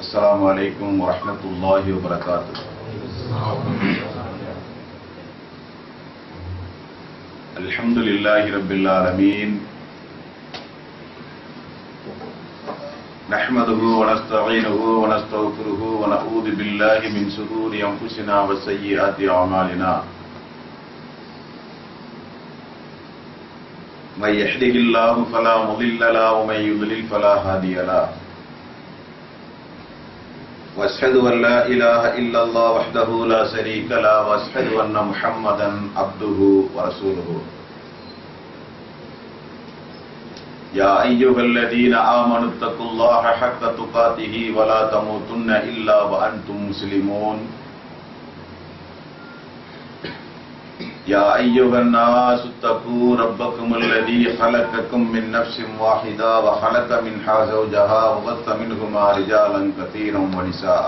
السلام عليكم ورحمة الله وبركاته الحمد لله رب العالمين نحمده ونستعينه ونستغفره ونعوذ بالله من شرور أنفسنا وسيئات أعمالنا من يهده الله فلا مضل له ومن يضلل فلا هادي له واشهد ان لا اله الا الله وحده لا شريك له واشهد ان محمدا عبده ورسوله يا ايها الذين امنوا اتقوا الله حق تقاته ولا تموتن الا وانتم مسلمون يا أيها الناس اتقوا ربكم الذي خلقكم من نفس واحدة وخلق منها زوجها وبث منهما رجالا كثيرا ونساء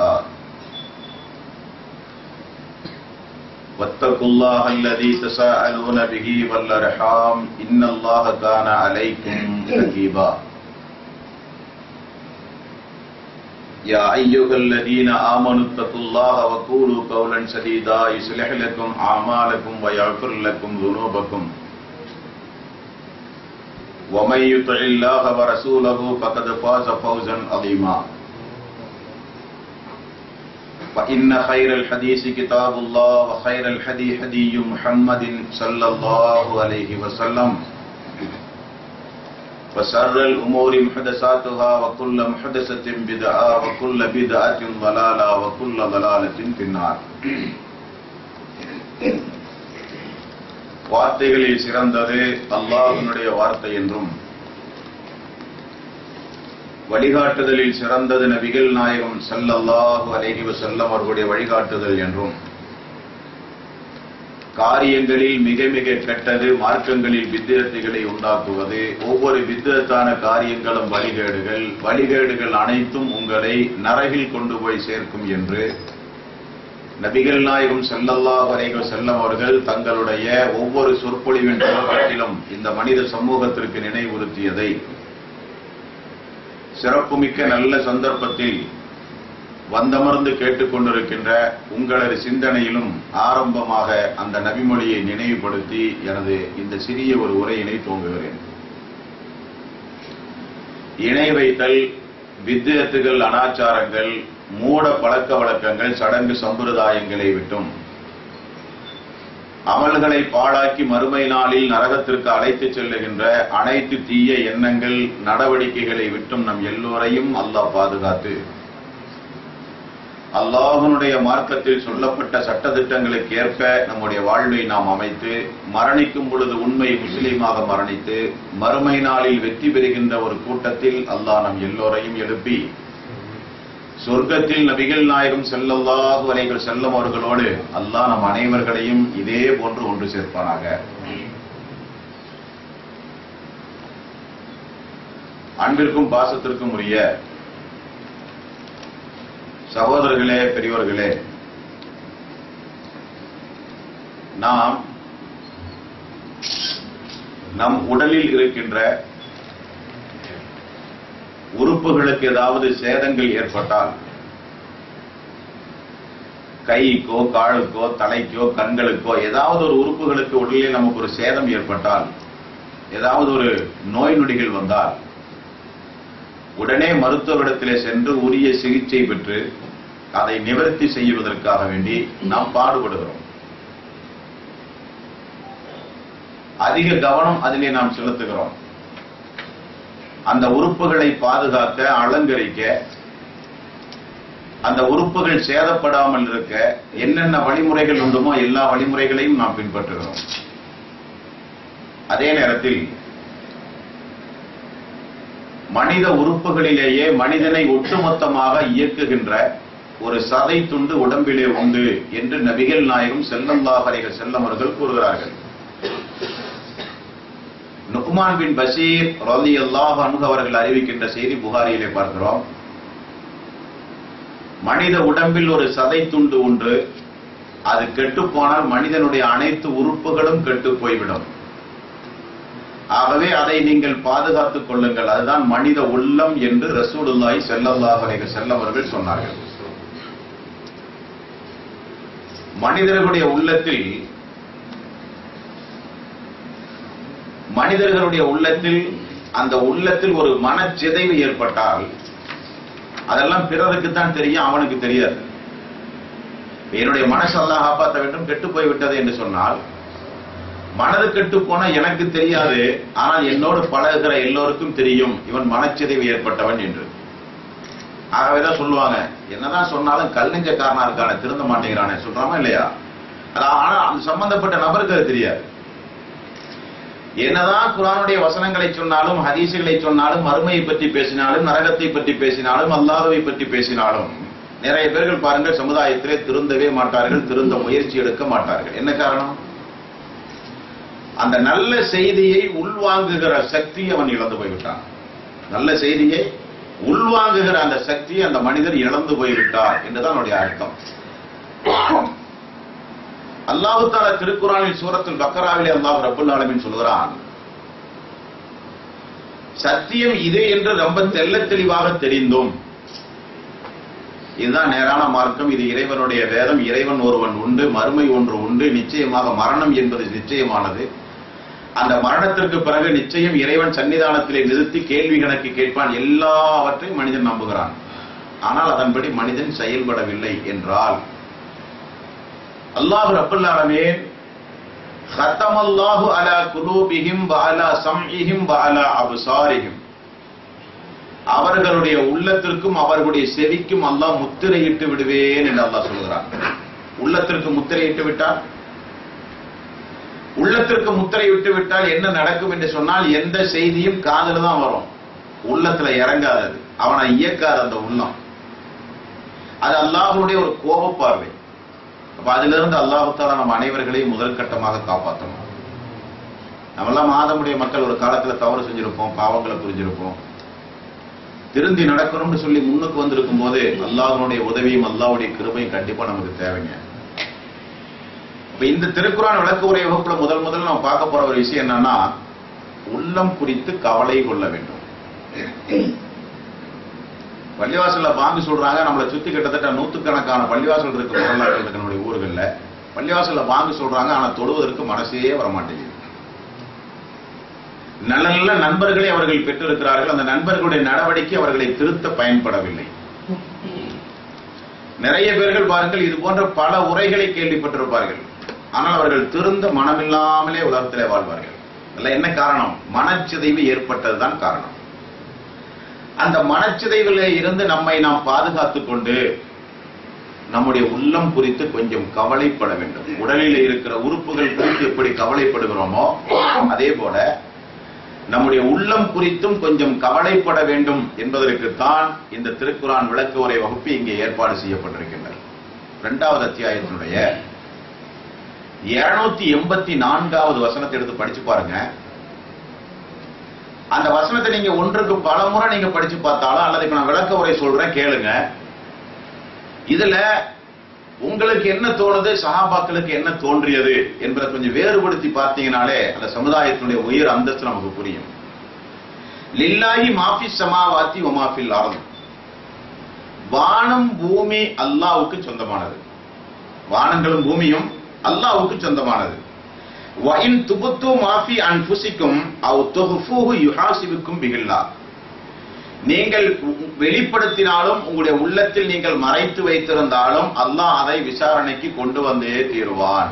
واتقوا الله الذي تساءلون به والأرحام إن الله كان عليكم رقيبا يا أيها الذين آمنوا اتقوا الله وقولوا قولا سديدا يصلح لكم أعمالكم ويغفر لكم ذنوبكم ومن يطع الله ورسوله فقد فاز فوزا عظيما فإن خير الحديث كتاب الله وخير الحدي حدي محمد صلى الله عليه وسلم وشر الأمور محدثاتها وكل محدثة بدعة وكل بدعة ضلالة وكل ضلالة في النار வார்த்தைகளில் சிறந்தது அல்லாஹ்வினுடைய வார்த்தை என்றும் வழிகாட்டுதலில் சிறந்தது நபிகள் நாயகம் ஸல்லல்லாஹு அலைஹி வஸல்லம் அவர்களுடைய வழிகாட்டுதல் என்றும் காரியங்களில் மிக மிக கெட்டது மார்க்கங்களில் வித்தியத்தைகளை உண்டாக்குவது ஒவ்வொரு வித்தியத்தான காரியங்களும் வழிகேடுகள் வழிகேடுகள் அனைத்தும் உங்களை நரகில் கொண்டு போய் சேர்க்கும் என்று நபிகள் நாயகம் ஸல்லல்லாஹு அலைஹி வஸல்லம் அவர்கள் தங்களுடைய ஒவ்வொரு சொற்பொழிவின் துவக்கத்திலும் இந்த மனித சமூகத்திற்கு நினைவுறுத்தியதை சிறப்புமிக்க நல்ல சந்தர்ப்பத்தில் வந்தமர்ந்து கேட்டுக்கொண்டிருக்கின்ற உங்களது சிந்தனையிலும் ஆரம்பமாக அந்த நபிமொழியை நினைவுபடுத்தி எனது இந்த சிறிய ஒரு உரையினை துவங்குகிறேன் இணை வைத்தல் வித்தியத்துகள் அனாச்சாரங்கள் மூட பழக்க வழக்கங்கள் சடங்கு சம்பிரதாயங்களை விட்டும் அமல்களை பாழாக்கி மறுமை நாளில் நரகத்திற்கு அழைத்துச் செல்லுகின்ற அனைத்து தீய எண்ணங்கள் நடவடிக்கைகளை விட்டும் நம் எல்லோரையும் அல்லாஹ் பாதுகாத்து அல்லாஹனுடைய மார்க்கத்தில் சொல்லப்பட்ட சட்டத்திட்டங்களுக்கு ஏற்ப நம்முடைய வாழ்வை நாம் அமைத்து மரணிக்கும் பொழுது உண்மை முஸ்லீமாக மரணித்து மறுமை நாளில் வெற்றி பெறுகின்ற ஒரு கூட்டத்தில் அல்லாஹ் நம் எல்லோரையும் எழுப்பி சொர்க்கத்தில் நபிகள் நாயகம் செல்லல்லாஹு அலைகள் செல்லும் அவர்களோடு அல்லாஹ் நம் அனைவர்களையும் இதே போன்று ஒன்று சேர்ப்பானாக அன்பிற்கும் பாசத்திற்கும் உரிய சகோதரர்களே பெரியவர்களே நாம் நம் உடலில் இருக்கின்ற உறுப்புகளுக்கு ஏதாவது சேதங்கள் ஏற்பட்டால் கைக்கோ காலுக்கோ தலைக்கோ கண்களுக்கோ ஏதாவது ஒரு உறுப்புகளுக்கு உடலில் நமக்கு ஒரு சேதம் ஏற்பட்டால் ஏதாவது ஒரு நோய் நொடிகள் வந்தால் உடனே மருத்துவரிடத்திலே சென்று உரிய சிகிச்சை பெற்று அதை நிவர்த்தி செய்வதற்காக வேண்டி நாம் பாடுபடுகிறோம் அதிக கவனம் அதிலே நாம் செலுத்துகிறோம் அந்த உறுப்புகளை பாதுகாக்க அலங்கரிக்க அந்த உறுப்புகள் சேதப்படாமல் இருக்க என்னென்ன வழிமுறைகள் உண்டுமோ எல்லா வழிமுறைகளையும் நாம் பின்பற்றுகிறோம் அதே நேரத்தில் மனித உறுப்புகளிலேயே மனிதனை ஒட்டுமொத்தமாக இயக்குகின்ற ஒரு சதை துண்டு உடம்பிலே உண்டு என்று நபிகள் நாயகம் செல்லல்லாஹ் அலைஹி செல்லம் அவர்கள் கூறுகிறார்கள் நுக்மான் பின் பஷீர் ரலி அல்லாஹ் அவர்கள் அறிவிக்கின்ற செய்தி புகாரியிலே பார்க்கிறோம் மனித உடம்பில் ஒரு சதை துண்டு உண்டு அது கெட்டு போனால் மனிதனுடைய அனைத்து உறுப்புகளும் கெட்டு போய்விடும் ஆகவே அதை நீங்கள் பாதுகாத்துக் கொள்ளுங்கள் அதுதான் மனித உள்ளம் என்று ரசூலுல்லாஹி ஸல்லல்லாஹு அலைஹி வஸல்லம் அவர்கள் சொன்னார்கள் மனிதர்களுடைய உள்ளத்தில் மனிதர்களுடைய உள்ளத்தில் அந்த உள்ளத்தில் ஒரு மனச்சிதைவு ஏற்பட்டால் அதெல்லாம் பிறருக்கு தான் தெரியும் அவனுக்கு தெரியாது என்னுடைய மனசு அல்லாஹ் காப்பாற்ற வேண்டும் கெட்டு போய் விட்டது என்று சொன்னால் மனது கெட்டு போன எனக்கு தெரியாது ஆனால் என்னோடு பழகுகிற எல்லோருக்கும் தெரியும் இவன் மனச்சிதைவு ஏற்பட்டவன் என்று ஆகவேதான் சொல்லுவாங்க என்னதான் சொன்னாலும் கல் நெஞ்சக்காரனா இருக்கானே திருந்த மாட்டேங்கிறானே சொல்றாமா இல்லையா அதான் ஆனா அந்த சம்பந்தப்பட்ட நபருக்கு அது தெரியாது என்னதான் குரானுடைய வசனங்களை சொன்னாலும் ஹதீசுகளை சொன்னாலும் மறுமையை பற்றி பேசினாலும் நரகத்தை பற்றி பேசினாலும் அல்லாதவை பற்றி பேசினாலும் நிறைய பேர்கள் பாருங்கள் சமுதாயத்திலே திருந்தவே மாட்டார்கள் திருந்த முயற்சி எடுக்க மாட்டார்கள் என்ன காரணம் அந்த நல்ல செய்தியை உள்வாங்குகிற சக்தி அவன் இழந்து போய்விட்டான் நல்ல செய்தியை உள்வாங்குகிற அந்த சக்தியை அந்த மனிதர் இழந்து போய்விட்டார் என்றுதான் அவனுடைய அர்த்தம் அல்லாஹு தாலா திருக்குறானில் சூரத்துல் பக்கராவிலே அல்லாஹ் ரப்புல் ஆலமீன் சொல்கிறான் சத்தியம் இது என்று ரொம்ப தெள்ள தெளிவாக தெரிந்தும் இதுதான் நேரான மார்க்கம் இது இறைவனுடைய வேதம் இறைவன் ஒருவன் உண்டு மறுமை ஒன்று உண்டு நிச்சயமாக மரணம் என்பது நிச்சயமானது அந்த மரணத்திற்கு பிறகு நிச்சயம் இறைவன் சன்னிதானத்திலே நிறுத்தி கேள்வி கணக்கு கேட்பான் எல்லாவற்றையும் மனிதன் நம்புகிறான் ஆனால் அதன்படி மனிதன் செயல்படவில்லை என்றால் அல்லாஹ் ரப்பல் ஆலமீன் ختمல்லாஹு அலா குலூபிஹிம் வ அலா சம்இஹிம் வ அலா அப்சாரிஹிம் அவர்களுடைய உள்ளத்திற்கும் அவர்களுடைய செவிக்கும் அல்லாஹ் முத்திரையிட்டு விடுவேன் என்று அல்லாஹ் சொல்கிறான் உள்ளத்திற்கு முத்திரையிட்டு விட்டால் உள்ளத்திற்கு முத்திரை விட்டு விட்டால் என்ன நடக்கும் என்று சொன்னால் எந்த செய்தியும் காதுல தான் வரும் உள்ளத்துல இறங்காதது அவனை இயக்காது அந்த உள்ளம் அது அல்லாஹ்வுடைய ஒரு கோப பார்வை அப்ப அதுல இருந்து அல்லாஹால நம்ம அனைவர்களையும் முதல் கட்டமாக காப்பாற்றணும் நம்மெல்லாம் மாதமுடைய மக்கள் ஒரு காலத்துல தவறு செஞ்சிருப்போம் பாவங்களை புரிஞ்சிருப்போம் திருந்தி நடக்கணும்னு சொல்லி முன்னுக்கு வந்திருக்கும் போது அல்லாஹ்வுடைய உதவியும் அல்லாஹ்வுடைய கிருபையும் கண்டிப்பா நமக்கு தேவைங்க இப்ப இந்த திருக்குறான் விளக்க உரை வகுப்புல முதல் முதல்ல நம்ம பார்க்க போற ஒரு விஷயம் என்னன்னா உள்ளம் குறித்து கவலை கொள்ள வேண்டும் பள்ளிவாசல்ல பாங்கு சொல்றாங்க நம்மளை சுத்தி கிட்டத்தட்ட நூத்துக்கணக்கான பள்ளிவாசல் இருக்கு வரலாறு இருக்கு நம்முடைய ஊர்கள்ல பள்ளிவாசல்ல பாங்கு சொல்றாங்க ஆனா தொடுவதற்கு மனசே வர மாட்டேங்குது நல்ல நல்ல நண்பர்களை அவர்கள் பெற்றிருக்கிறார்கள் அந்த நண்பர்களுடைய நடவடிக்கை அவர்களை திருத்த பயன்படவில்லை நிறைய பேர்கள் பாருங்கள் இது போன்ற பல உரைகளை கேள்விப்பட்டிருப்பார்கள் ஆனால் அவர்கள் திருந்த மனமில்லாமலே உலகத்திலே வாழ்வார்கள் இதெல்லாம் என்ன காரணம் மனச்சிதைவு ஏற்பட்டதுதான் காரணம் அந்த மனச்சிதைவிலே இருந்து நம்மை நாம் பாதுகாத்துக் கொண்டு நம்முடைய உள்ளம் குறித்து கொஞ்சம் கவலைப்பட வேண்டும் உடலில் இருக்கிற உறுப்புகள் குறித்து எப்படி கவலைப்படுகிறோமோ அதே போல நம்முடைய உள்ளம் குறித்தும் கொஞ்சம் கவலைப்பட வேண்டும் என்பதற்குத்தான் இந்த திருக்குரான் விளக்க உரை வகுப்பு இங்கே ஏற்பாடு செய்யப்பட்டிருக்கின்றது இரண்டாவது அத்தியாயத்தினுடைய இருநூத்தி எண்பத்தி நான்காவது வசனத்தை எடுத்து படிச்சு பாருங்க அந்த வசனத்தை நீங்க ஒன்றுக்கு பல முறை நீங்க படிச்சு பார்த்தாலும் அல்லது இப்ப நான் விளக்க உரை சொல்றேன் கேளுங்க இதுல உங்களுக்கு என்ன தோணுது சஹாபாக்களுக்கு என்ன தோன்றியது என்பதை கொஞ்சம் வேறுபடுத்தி பார்த்தீங்கனாலே அந்த சமுதாயத்தினுடைய உயர் அந்தஸ்து நமக்கு புரியும் லில்லாஹி மாஃபி சமாவாத்தி ஒமாஃபில் ஆரம் வானம் பூமி அல்லாவுக்கு சொந்தமானது வானங்களும் பூமியும் அல்லாவுக்கு சொந்தமானது வஇன் துபுத்து மாஃபி அன்ஃபுசிக்கும் அவ் துஹ்ஃபூஹு யுஹாசிபுக்கும் பிகில்லா நீங்கள் வெளிப்படுத்தினாலும் உங்களுடைய உள்ளத்தில் நீங்கள் மறைத்து வைத்திருந்தாலும் அல்லாஹ் அதை விசாரணைக்கு கொண்டு வந்தே தீருவான்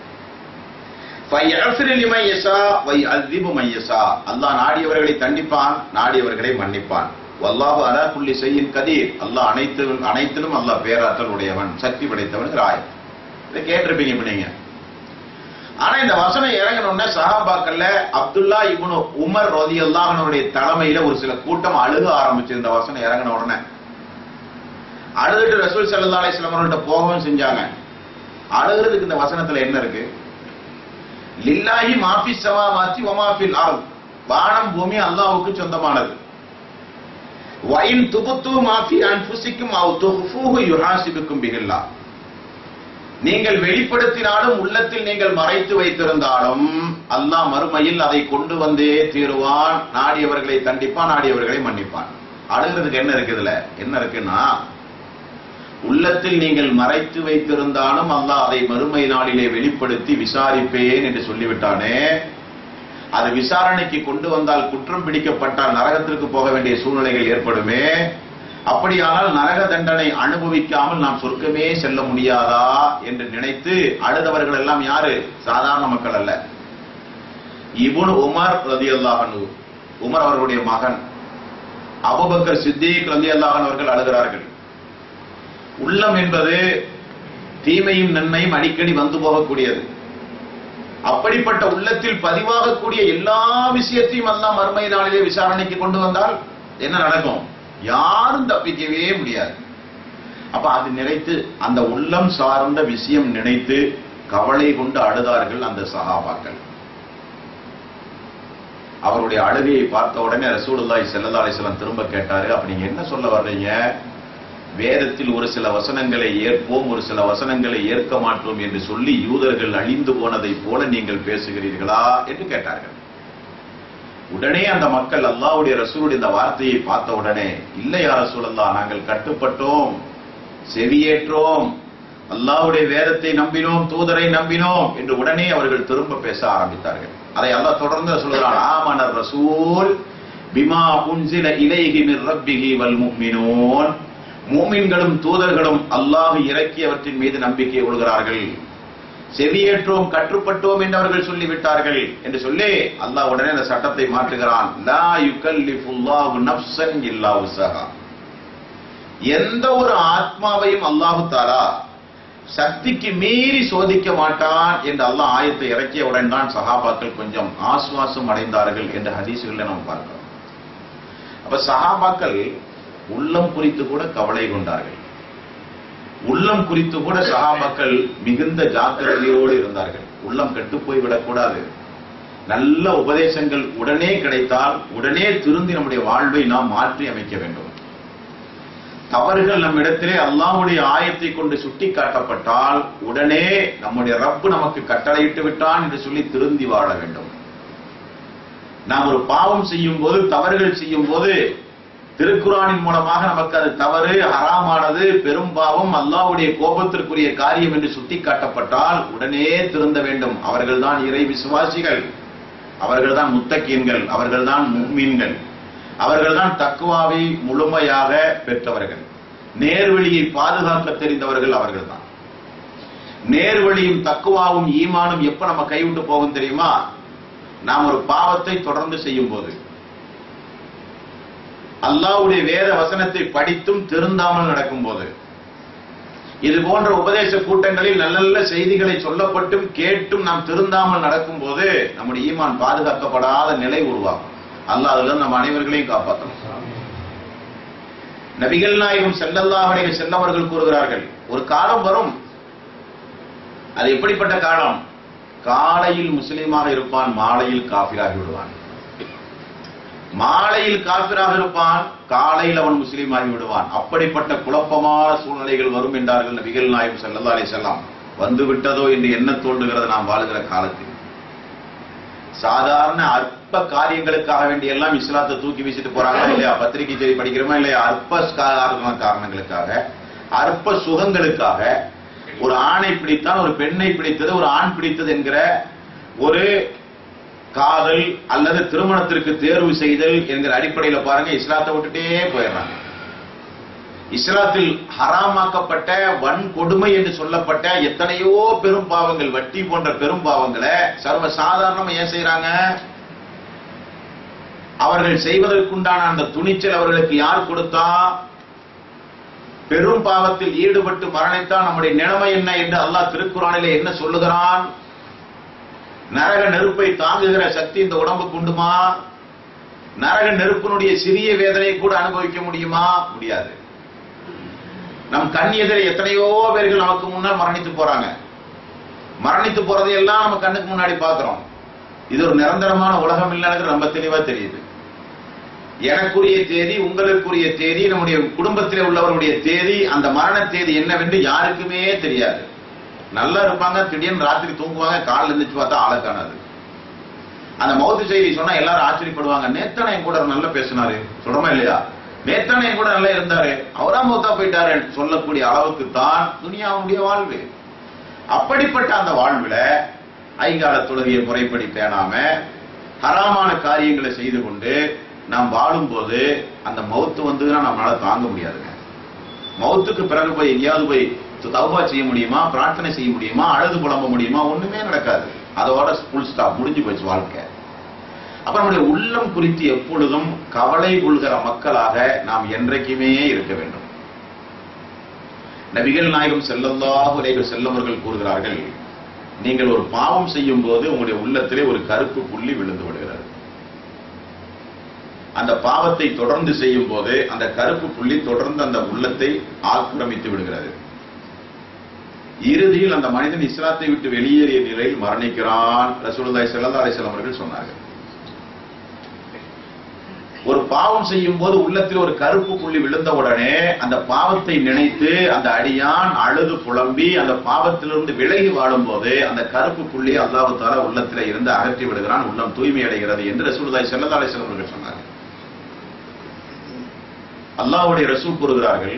அல்லாஹ் நாடியவர்களை தண்டிப்பான் நாடியவர்களை மன்னிப்பான் வல்லாஹு அலா குல்லி செய்யின் கதீர் அல்லாஹ் அனைத்து அனைத்திலும் அல்லாஹ் பேராற்றல் உடையவன் சக்தி படைத்தவன் ராய் இதை கேட்டிருப்பீங்க இப்ப நீங்க ஆனா இந்த வசனம் இறங்கணும்னா சஹாபாக்கள்ல அப்துல்லா இப்னு உமர் ரதி அல்லாஹனுடைய தலைமையில ஒரு சில கூட்டம் அழுக ஆரம்பிச்சு இந்த வசனம் இறங்கின உடனே அழுதுட்டு ரசூல் சல்லா அலிஸ்லாம் அவர்கள்ட்ட போகவும் செஞ்சாங்க அழுகிறதுக்கு இந்த வசனத்துல என்ன இருக்கு லில்லாஹி மாஃபி சமாவாத்தி ஒமாஃபில் ஆல் வானம் பூமி அல்லாஹ்வுக்கு சொந்தமானது வயின் துபுத்து மாஃபி அன்புசிக்கும் அவ் துஹ்ஃபூஹு யுஹாசிபுக்கும் பிகில்லா நீங்கள் வெளிப்படுத்தினாலும் உள்ளத்தில் நீங்கள் மறைத்து வைத்திருந்தாலும் அல்லாஹ் மறுமையில் அதை கொண்டு வந்தே தீருவான் நாடியவர்களை தண்டிப்பான் நாடியவர்களை மன்னிப்பான் அழுகிறதுக்கு என்ன இருக்குதுல என்ன இருக்குன்னா உள்ளத்தில் நீங்கள் மறைத்து வைத்திருந்தாலும் அல்லாஹ் அதை மறுமை நாளிலே வெளிப்படுத்தி விசாரிப்பேன் என்று சொல்லிவிட்டானே அது விசாரணைக்கு கொண்டு வந்தால் குற்றம் பிடிக்கப்பட்டால் நரகத்திற்கு போக வேண்டிய சூழ்நிலைகள் ஏற்படுமே அப்படியானால் நரக தண்டனை அனுபவிக்காமல் நாம் சொர்க்கமே செல்ல முடியாதா என்று நினைத்து அழுதவர்கள் எல்லாம் யாரு சாதாரண மக்கள் அல்ல இபுன் உமர் ரதி உமர் அவர்களுடைய மகன் அபுபக்கர் சித்திக் ரதி அவர்கள் அழுகிறார்கள் உள்ளம் என்பது தீமையும் நன்மையும் அடிக்கடி வந்து போகக்கூடியது அப்படிப்பட்ட உள்ளத்தில் பதிவாகக்கூடிய எல்லா விஷயத்தையும் எல்லாம் மறுமை நாளிலே விசாரணைக்கு கொண்டு வந்தால் என்ன நடக்கும் யாரும் தப்பிக்கவே முடியாது அப்ப அது நினைத்து அந்த உள்ளம் சார்ந்த விஷயம் நினைத்து கவலை கொண்டு அழுதார்கள் அந்த சகாபாக்கள் அவருடைய அழுகையை பார்த்த உடனே ரசூலுல்லாஹி ஸல்லல்லாஹு அலைஹி வஸல்லம் திரும்ப கேட்டாரு அப்ப நீங்க என்ன சொல்ல வர்றீங்க வேதத்தில் ஒரு சில வசனங்களை ஏற்போம் ஒரு சில வசனங்களை ஏற்க மாட்டோம் என்று சொல்லி யூதர்கள் அழிந்து போனதை போல நீங்கள் பேசுகிறீர்களா என்று கேட்டார்கள் உடனே அந்த மக்கள் அல்லாஹ்வுடைய ரசூலுடைய இந்த வார்த்தையை பார்த்த உடனே இல்லையா ரசூலல்லா நாங்கள் கட்டுப்பட்டோம் செவியேற்றோம் அல்லாஹ்வுடைய வேதத்தை நம்பினோம் தூதரை நம்பினோம் என்று உடனே அவர்கள் திரும்ப பேச ஆரம்பித்தார்கள் அதை அல்லாஹ் தொடர்ந்து சொல்கிறான் ஆமனர் ரசூல் பிமா உன்சில இலைஹி மிர் ரப்பிஹி வல் முஃமினூன் மூமின்களும் தூதர்களும் அல்லாஹ் இறக்கியவற்றின் மீது நம்பிக்கை கொள்கிறார்கள் செவியேற்றோம் கற்றுப்பட்டோம் என்று அவர்கள் சொல்லிவிட்டார்கள் என்று சொல்லி அல்லாஹ் உடனே அந்த சட்டத்தை மாற்றுகிறான் லா யுகல்லிஃபுல்லாஹு நஃப்ஸன் இல்லா உஸஹா எந்த ஒரு ஆத்மாவையும் அல்லாஹு தாலா சக்திக்கு மீறி சோதிக்க மாட்டான் என்று அல்லாஹ் ஆயத்தை இறக்கியவுடன் தான் சஹாபாக்கள் கொஞ்சம் ஆசுவாசம் அடைந்தார்கள் என்ற ஹதீசுகளை நாம் பார்க்கிறோம் அப்ப சஹாபாக்கள் உள்ளம் குறித்து கூட கவலை கொண்டார்கள் உள்ளம் குறித்து கூட சஹாபாக்கள் மிகுந்த ஜாக்கிரதையோடு இருந்தார்கள் உள்ளம் கெட்டு போய் விடக்கூடாது நல்ல உபதேசங்கள் உடனே கிடைத்தால் உடனே திருந்தி நம்முடைய வாழ்வை நாம் மாற்றி அமைக்க வேண்டும் தவறுகள் நம்மிடத்திலே அல்லாஹ்வுடைய ஆயத்தை கொண்டு சுட்டி காட்டப்பட்டால் உடனே நம்முடைய ரப்பு நமக்கு கட்டளையிட்டு விட்டான் என்று சொல்லி திருந்தி வாழ வேண்டும் நாம் ஒரு பாவம் செய்யும் போது தவறுகள் செய்யும் போது திருக்குறானின் மூலமாக நமக்கு அது தவறு ஹராமானது பெரும் பாவம் அல்லாஹ்வுடைய கோபத்திற்குரிய காரியம் என்று சுட்டி காட்டப்பட்டால் உடனே திருந்த வேண்டும் அவர்கள்தான் இறை விசுவாசிகள் அவர்கள்தான் முத்தக்கீன்கள் அவர்கள்தான் முக்மீன்கள் அவர்கள்தான் தக்குவாவை முழுமையாக பெற்றவர்கள் நேர்வழியை பாதுகாக்க தெரிந்தவர்கள் அவர்கள்தான் நேர்வழியும் தக்குவாவும் ஈமானும் எப்ப நம்ம கைவிட்டு போகும் தெரியுமா நாம் ஒரு பாவத்தை தொடர்ந்து செய்யும் போது அல்லாஹ்வுடைய வேத வசனத்தை படித்தும் திருந்தாமல் நடக்கும் போது இது போன்ற உபதேச கூட்டங்களில் நல்ல நல்ல செய்திகளை சொல்லப்பட்டும் கேட்டும் நாம் திருந்தாமல் நடக்கும் போது நம்முடைய ஈமான் பாதுகாக்கப்படாத நிலை உருவாகும் அல்லாஹ் அதுல நம்ம அனைவர்களையும் காப்பாற்றணும் நபிகள் நாயகம் செல்லல்லாஹுடைய செல்லவர்கள் கூறுகிறார்கள் ஒரு காலம் வரும் அது எப்படிப்பட்ட காலம் காலையில் முஸ்லீமாக இருப்பான் மாலையில் காபிராகி விடுவான் மாலையில் காபிராக இருப்பான் காலையில் அவன் முஸ்லீமாகி விடுவான் அப்படிப்பட்ட குழப்பமான சூழ்நிலைகள் வரும் என்றார்கள் நபிகள் நாயகம் ஸல்லல்லாஹு அலைஹி வஸல்லம் வந்து விட்டதோ என்று என்ன தோன்றுகிறது நாம் வாழுகிற காலத்தில் சாதாரண அற்ப காரியங்களுக்காக வேண்டிய எல்லாம் இஸ்லாத்தை தூக்கி வீசிட்டு போறாங்களா இல்லையா பத்திரிகை செய்தி படிக்கிறோமா இல்லையா அற்ப காரண- காரணங்களுக்காக அற்ப சுகங்களுக்காக ஒரு ஆணை பிடித்தான் ஒரு பெண்ணை பிடித்தது ஒரு ஆண் பிடித்தது என்கிற ஒரு காதல் அல்லது திருமணத்திற்கு தேர்வு செய்தல் என்கிற அடிப்படையில பாருங்க இஸ்லாத்தை விட்டுட்டே போயிடுறாங்க இஸ்லாத்தில் ஹராமாக்கப்பட்ட வன் கொடுமை என்று சொல்லப்பட்ட எத்தனையோ பெரும் பாவங்கள் வட்டி போன்ற பெரும் பாவங்களை சர்வ சாதாரணமா ஏன் செய்யறாங்க அவர்கள் செய்வதற்குண்டான அந்த துணிச்சல் அவர்களுக்கு யார் கொடுத்தா பெரும் பாவத்தில் ஈடுபட்டு மரணித்தான் நம்முடைய நிலைமை என்ன என்று அல்லாஹ் திருக்குறானிலே என்ன சொல்லுகிறான் நரக நெருப்பை தாங்குகிற சக்தி இந்த உடம்புக்கு உண்டுமா நரக நெருப்பினுடைய சிறிய வேதனையை கூட அனுபவிக்க முடியுமா முடியாது நம் கண் எதிரே எத்தனையோ பேர்கள் நமக்கு முன்னால் மரணித்து போறாங்க மரணித்து போறதை எல்லாம் நம்ம கண்ணுக்கு முன்னாடி பார்க்கிறோம் இது ஒரு நிரந்தரமான உலகம் இல்லைன்னு ரொம்ப தெளிவா தெரியுது எனக்குரிய தேதி உங்களுக்குரிய தேதி நம்முடைய குடும்பத்திலே உள்ளவருடைய தேதி அந்த மரண தேதி என்னவென்று யாருக்குமே தெரியாது நல்லா இருப்பாங்க திடீர்னு ராத்திரி தூங்குவாங்க காலைல எழுந்திரிச்சு பார்த்தா ஆளை காணாது அந்த மௌத்து செய்தி சொன்னா எல்லாரும் ஆச்சரியப்படுவாங்க நேத்தானே என் கூட நல்லா பேசினாரு சொல்றோமா இல்லையா நேத்தானே என் கூட நல்லா இருந்தாரு அவரா மௌத்தா போயிட்டாரு சொல்லக்கூடிய அளவுக்கு தான் துனியாவுடைய வாழ்வு அப்படிப்பட்ட அந்த வாழ்வுல ஐங்கால தொழுகையை முறைப்படி பேணாம ஹராமான காரியங்களை செய்து கொண்டு நாம் வாழும்போது அந்த மௌத்து வந்ததுன்னா நம்மளால தாங்க முடியாதுங்க மௌத்துக்கு பிறகு போய் எங்கேயாவது போய் தௌபா செய்ய முடியுமா பிரார்த்தனை செய்ய முடியுமா அழுது புலம்ப முடியுமா ஒண்ணுமே நடக்காது அதோட ஃபுல் ஸ்டாப் முடிஞ்சு போச்சு வாழ்க்கை அப்ப நம்முடைய உள்ளம் குறித்து எப்பொழுதும் கவலை கொள்கிற மக்களாக நாம் என்றைக்குமே இருக்க வேண்டும் நபிகள் நாயகம் செல்லல்லாஹு அலைஹி செல்லவர்கள் கூறுகிறார்கள் நீங்கள் ஒரு பாவம் செய்யும் போது உங்களுடைய உள்ளத்திலே ஒரு கருப்பு புள்ளி விழுந்து விடுகிறது அந்த பாவத்தை தொடர்ந்து செய்யும் போது அந்த கருப்பு புள்ளி தொடர்ந்து அந்த உள்ளத்தை ஆக்கிரமித்து விடுகிறது இறுதியில் அந்த மனிதன் இஸ்லாத்தை விட்டு வெளியேறிய நிலையில் மரணிக்கிறான் ரசூலுல்லாஹி ஸல்லல்லாஹு அலைஹி வஸல்லம் அவர்கள் சொன்னார்கள் ஒரு பாவம் செய்யும் போது உள்ளத்தில் ஒரு கருப்பு புள்ளி விழுந்த உடனே அந்த பாவத்தை நினைத்து அந்த அடியான் அழுது புலம்பி அந்த பாவத்திலிருந்து விலகி வாழும் போது அந்த கருப்பு புள்ளி அல்லாஹ் தாலா உள்ளத்தில் இருந்து அகற்றி விடுகிறான் உள்ளம் தூய்மை அடைகிறது என்று ரசூலுல்லாஹி ஸல்லல்லாஹு அலைஹி வஸல்லம் அவர்கள் சொன்னார்கள் அல்லாஹ்வுடைய ரசூல் கூறுகிறார்கள்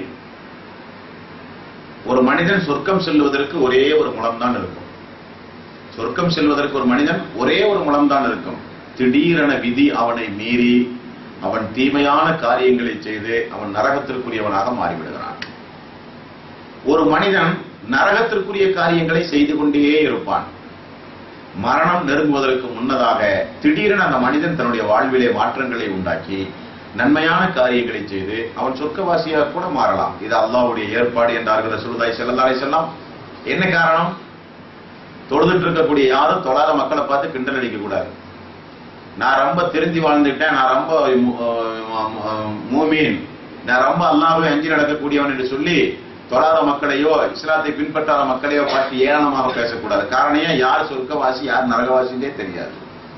ஒரு மனிதன் சொர்க்கம் செல்வதற்கு ஒரே ஒரு முளம்தான் இருக்கும் சொர்க்கம் செல்வதற்கு ஒரு மனிதன் ஒரே ஒரு முளம்தான் இருக்கும் திடீரென விதி அவனை மீறி அவன் தீமையான காரியங்களை செய்து அவன் நரகத்திற்குரியவனாக மாறிவிடுகிறான் ஒரு மனிதன் நரகத்திற்குரிய காரியங்களை செய்து கொண்டே இருப்பான் மரணம் நெருங்குவதற்கு முன்னதாக திடீரென அந்த மனிதன் தன்னுடைய வாழ்விலே மாற்றங்களை உண்டாக்கி நன்மையான காரியங்களை செய்து அவன் சொர்க்கவாசியாக கூட மாறலாம் இது அல்லாஹ்வுடைய ஏற்பாடு என்றார்கள் ரசூலுல்லாஹி ஸல்லல்லாஹு அலைஹி வஸல்லம் என்ன காரணம் தொழுதுட்டு இருக்கக்கூடிய யாரும் தொழாத மக்களை பார்த்து கிண்டல் அடிக்க கூடாது நான் ரொம்ப திருந்தி வாழ்ந்துட்டேன் நான் ரொம்ப மூமீன் நான் ரொம்ப அல்லாஹ்வை அஞ்சி நடக்கக்கூடியவன் என்று சொல்லி தொழாத மக்களையோ இஸ்லாத்தை பின்பற்றாத மக்களையோ பார்த்து ஏளனமாக பேசக்கூடாது காரணம் ஏன் யார் சொர்க்கவாசி யார் நரகவாசின்றே தெரியாது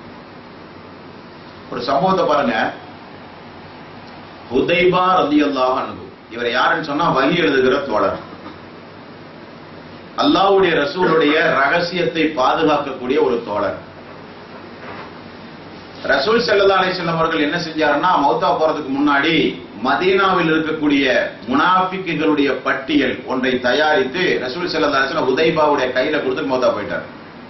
ஒரு சம்பவத்தை பாருங்க ஹுதைபா ரலியல்லாஹு அன்ஹு இவர் யாருன்னு சொன்னா வகி எழுதுகிற தோழர் அல்லாஹ்வுடைய ரசூலுடைய ரகசியத்தை பாதுகாக்கக்கூடிய ஒரு தோழர் ரசூல் ஸல்லல்லாஹு அலைஹி வஸல்லம் அவர்கள் என்ன செஞ்சாருன்னா மௌத்தா போறதுக்கு முன்னாடி மதீனாவில் இருக்கக்கூடிய முனாஃபிக்குகளுடைய பட்டியல் ஒன்றை தயாரித்து ரசூல் ஸல்லல்லாஹு அலைஹி வஸல்லம் உதைபாவுடைய கையில கொடுத்து மௌத்தா போயிட்டார்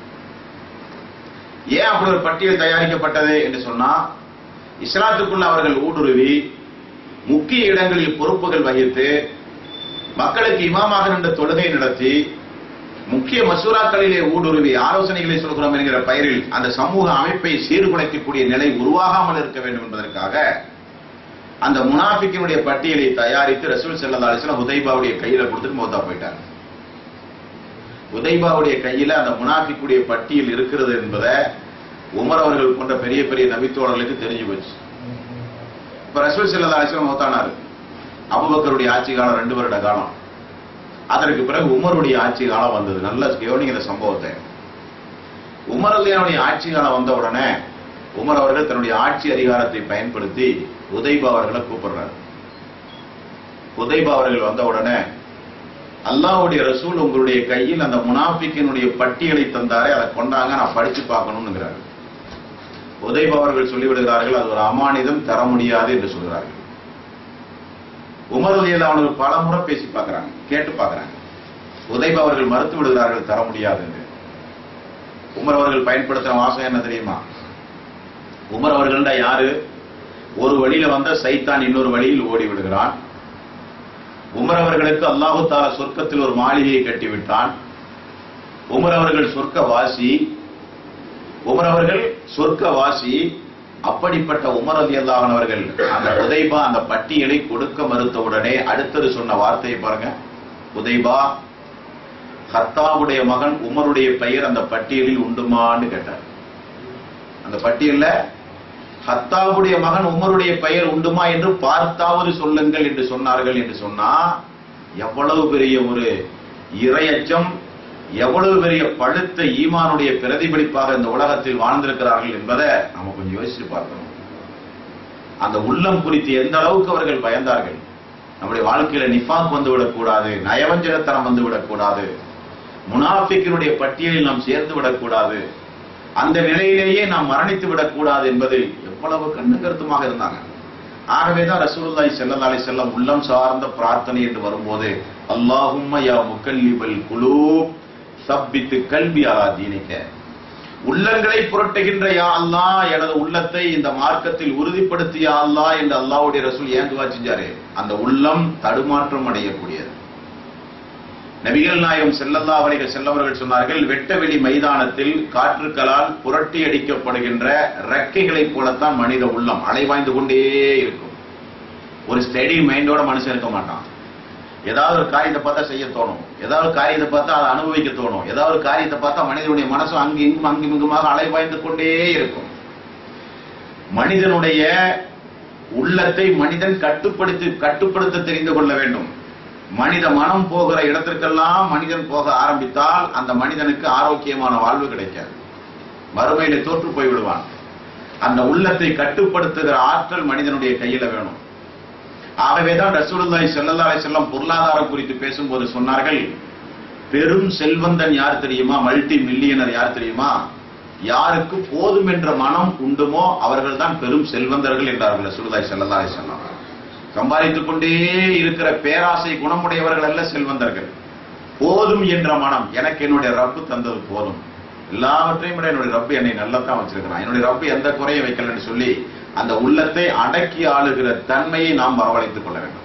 ஏன் அப்படி ஒரு பட்டியல் தயாரிக்கப்பட்டது என்று சொன்னா இஸ்லாத்துக்குள்ள அவர்கள் ஊடுருவி முக்கிய இடங்களில் பொறுப்புகள் வகித்து மக்களுக்கு இமாமாக நின்ற தொழுகை நடத்தி முக்கிய மசூராக்களிலே ஊடுருவி ஆலோசனைகளை சொல்கிறோம் என்கிற பெயரில் அந்த சமூக அமைப்பை சீர்குலைக்கக்கூடிய நிலை உருவாகாமல் இருக்க வேண்டும் என்பதற்காக அந்த முனாஃபிக்கினுடைய பட்டியலை தயாரித்து ரசூல் ஸல்லல்லாஹு அலைஹி வஸல்லம் உதைபாவுடைய கையில கொடுத்துட்டு மௌத்தா போயிட்டார் உதைபாவுடைய கையில அந்த முனாஃபிக்குடைய பட்டியல் இருக்கிறது என்பதை உமர் அவர்கள் போன்ற பெரிய பெரிய நபித்தோழர்களுக்கு தெரிஞ்சு போச்சு இப்ப ரசூல் ஸல்லல்லாஹு அலைஹி வஸல்லம் மௌத்தானாரு அபூபக்கருடைய ஆட்சி காலம் ரெண்டு வருட காலம் அதற்கு பிறகு உமருடைய ஆட்சி காலம் வந்தது நல்ல கவனிங்க இந்த சம்பவத்தை உமர் அலியானுடைய ஆட்சி காலம் வந்த உடனே உமர் அவர்கள் தன்னுடைய ஆட்சி அதிகாரத்தை பயன்படுத்தி உதைபா அவர்களை கூப்பிடுறாரு உதைபா அவர்கள் வந்த உடனே அல்லாஹ்வுடைய ரசூல் உங்களுடைய கையில் அந்த முனாஃபிக்கினுடைய பட்டியலை தந்தாரே அதை கொண்டாங்க நான் படிச்சு பார்க்கணும்னுங்கிறாரு உதைபா அவர்கள் சொல்லிவிடுகிறார்கள் அது ஒரு அமானிதம் தர முடியாது என்று சொல்கிறார்கள் உமர் அலியல் அவர்கள் பல முறை பேசி பார்க்கறாங்க கேட்டு பார்க்கறாங்க உதைபா அவர்கள் மறுத்து விடுகிறார்கள் தர முடியாது என்று உமர் அவர்கள் பயன்படுத்துற வாசகம் என்ன தெரியுமா உமர் அவர்கள்டா யாரு ஒரு வழியில வந்த சைத்தான் இன்னொரு வழியில் ஓடி விடுகிறான் உமர் அவர்களுக்கு அல்லாஹு தாலா சொர்க்கத்தில் ஒரு மாளிகையை கட்டிவிட்டான் உமர் அவர்கள் சொர்க்க வாசி உமர் அவர்கள் சொர்க்க வாசி அப்படிப்பட்ட உமர் அலி அல்லாஹன் அவர்கள் அந்த உதைபா அந்த பட்டியலை கொடுக்க மறுத்தவுடனே அடுத்தது சொன்ன வார்த்தையை பாருங்க உதைபா ஹத்தாவுடைய மகன் உமருடைய பெயர் அந்த பட்டியலில் உண்டுமான்னு கேட்டார் அந்த பட்டியல்ல ஹத்தாவுடைய மகன் உமருடைய பெயர் உண்டுமா என்று பார்த்தாவது சொல்லுங்கள் என்று சொன்னார்கள் என்று சொன்னா எவ்வளவு பெரிய ஒரு இரையச்சம் எவ்வளவு பெரிய பழுத்த ஈமானுடைய பிரதிபலிப்பாக இந்த உலகத்தில் வாழ்ந்திருக்கிறார்கள் என்பதை நம்ம கொஞ்சம் யோசிச்சு பார்க்கணும் அந்த உள்ளம் குறித்து எந்த அளவுக்கு அவர்கள் பயந்தார்கள் நம்முடைய வாழ்க்கையில நிஃபாக் வந்து விடக்கூடாது நயவஞ்சகத்தனம் வந்து விடக்கூடாது முனாஃபிக்கினுடைய பட்டியலில் நாம் சேர்ந்து விடக்கூடாது அந்த நிலையிலேயே நாம் மரணித்து விடக்கூடாது என்பதில் எவ்வளவு கண்ணு கருத்துமாக இருந்தாங்க ஆகவேதான் ரசூலுல்லாஹி ஸல்லல்லாஹு அலைஹி வஸல்லம் உள்ளம் சார்ந்த பிரார்த்தனை என்று வரும்போது அல்லாஹும்ம யா முக்கல்லிபல் குலூப் சப்பித்து கல்வி அலா தீனிக்க உள்ளங்களை புரட்டுகின்ற யா அல்லாஹ் எனது உள்ளத்தை இந்த மார்க்கத்தில் உறுதிப்படுத்திய யா அல்லாஹ் என்று அல்லாஹ்வுடைய ரசூல் ஏன் துவா செஞ்சாரு அந்த உள்ளம் தடுமாற்றம் அடையக்கூடியது நபிகள் நாயகம் செல்லல்லா அலைஹி செல்லவர்கள் சொன்னார்கள் வெட்டவெளி மைதானத்தில் காற்றுக்களால் புரட்டி அடிக்கப்படுகின்ற ரெக்கைகளைப் போலத்தான் மனித உள்ளம் அலைவாய்ந்து கொண்டே இருக்கும் ஒரு ஸ்டெடி மைண்டோட மனுஷன் இருக்க மாட்டான் ஏதாவது ஒரு காரியத்தை பார்த்தா செய்ய தோணும் ஏதாவது ஒரு காரியத்தை பார்த்தா அதை அனுபவிக்க தோணும் ஏதாவது ஒரு காரியத்தை பார்த்தா மனிதனுடைய மனசும் அங்கு இங்கும் அங்கும் இங்குமாக அலைவாய்ந்து கொண்டே இருக்கும் மனிதனுடைய உள்ளத்தை மனிதன் கட்டுப்படுத்தி கட்டுப்படுத்த தெரிந்து கொள்ள வேண்டும் மனித மனம் போகிற இடத்திற்கெல்லாம் மனிதன் போக ஆரம்பித்தால் அந்த மனிதனுக்கு ஆரோக்கியமான வாழ்வு கிடைக்காது மறுமையில தோற்று போய் விடுவான் அந்த உள்ளத்தை கட்டுப்படுத்துகிற ஆற்றல் மனிதனுடைய கையில வேணும் ஆகவேதான் ரசூலுல்லாஹி ஸல்லல்லாஹு அலைஹி வஸல்லம் பொருளாதாரம் குறித்து பேசும்போது சொன்னார்கள் பெரும் செல்வந்தன் யார் தெரியுமா மல்டி மில்லியனர் யார் தெரியுமா யாருக்கு போதும் என்ற மனம் உண்டுமோ அவர்கள் தான் பெரும் செல்வந்தர்கள் என்றார்கள் ரசூலுல்லாஹி ஸல்லல்லாஹு அலைஹி வஸல்லம் சம்பாதித்துக் கொண்டே இருக்கிற பேராசை குணமுடையவர்கள் அல்ல செல்வந்தர்கள் போதும் என்ற மனம் எனக்கு என்னுடைய ரப்பு தந்தது போதும் எல்லாவற்றையும் விட என்னுடைய ரப்பு என்னை நல்லத்தான் வச்சிருக்கிறான் என்னுடைய ரப்பு எந்த குறையும் வைக்கலன்னு சொல்லி அந்த உள்ளத்தை அடக்கி ஆளுகிற தன்மையை நாம் வரவழைத்துக் கொள்ள வேண்டும்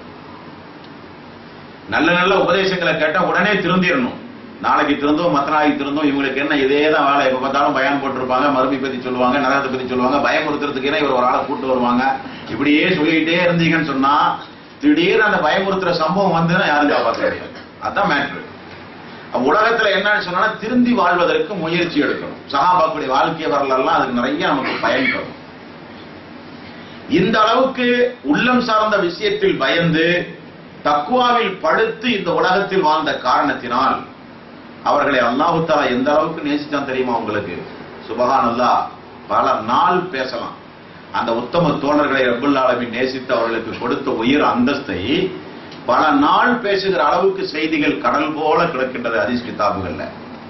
நல்ல நல்ல உபதேசங்களை கேட்டா உடனே திருந்திடணும் நாளைக்கு திருந்தோம் மத்த நாளைக்கு திருந்தோம் இவங்களுக்கு என்ன இதே தான் வேலை எப்ப பார்த்தாலும் பயம் போட்டிருப்பாங்க மறுமை பத்தி சொல்லுவாங்க நரகத்தை பத்தி சொல்லுவாங்க பயமுறுத்துறதுக்கு என்ன இவர் ஒரு ஆளை கூட்டு வருவாங்க இப்படியே சொல்லிக்கிட்டே இருந்தீங்கன்னு சொன்னா திடீர்னு அந்த பயமுறுத்துற சம்பவம் வந்துன்னா யாரும் காப்பாற்ற முடியாது அதான் மேட்ரு உலகத்துல என்னன்னு சொன்னா திருந்தி வாழ்வதற்கு முயற்சி எடுக்கணும் சகாபாக்குடைய வாழ்க்கை வரலாம் அதுக்கு நிறைய நமக்கு பயன் தரும் இந்த அளவுக்கு உள்ளம் சார்ந்த விஷயத்தில் பயந்து தக்குவாவில் படுத்து இந்த உலகத்தில் வாழ்ந்த காரணத்தினால் அவர்களை அல்லாஹு தாலா எந்த அளவுக்கு நேசிச்சான் தெரியுமா உங்களுக்கு சுபஹான் அல்லாஹ் பல நாள் பேசலாம் அந்த உத்தம தோழர்களை ரப்புல் ஆலமீன் நேசித்து அவர்களுக்கு கொடுத்த உயர் அந்தஸ்தை பல நாள் பேசுகிற அளவுக்கு செய்திகள் கடல் போல கிடக்கின்றது ஹதீஸ் கிதாபுகள்ல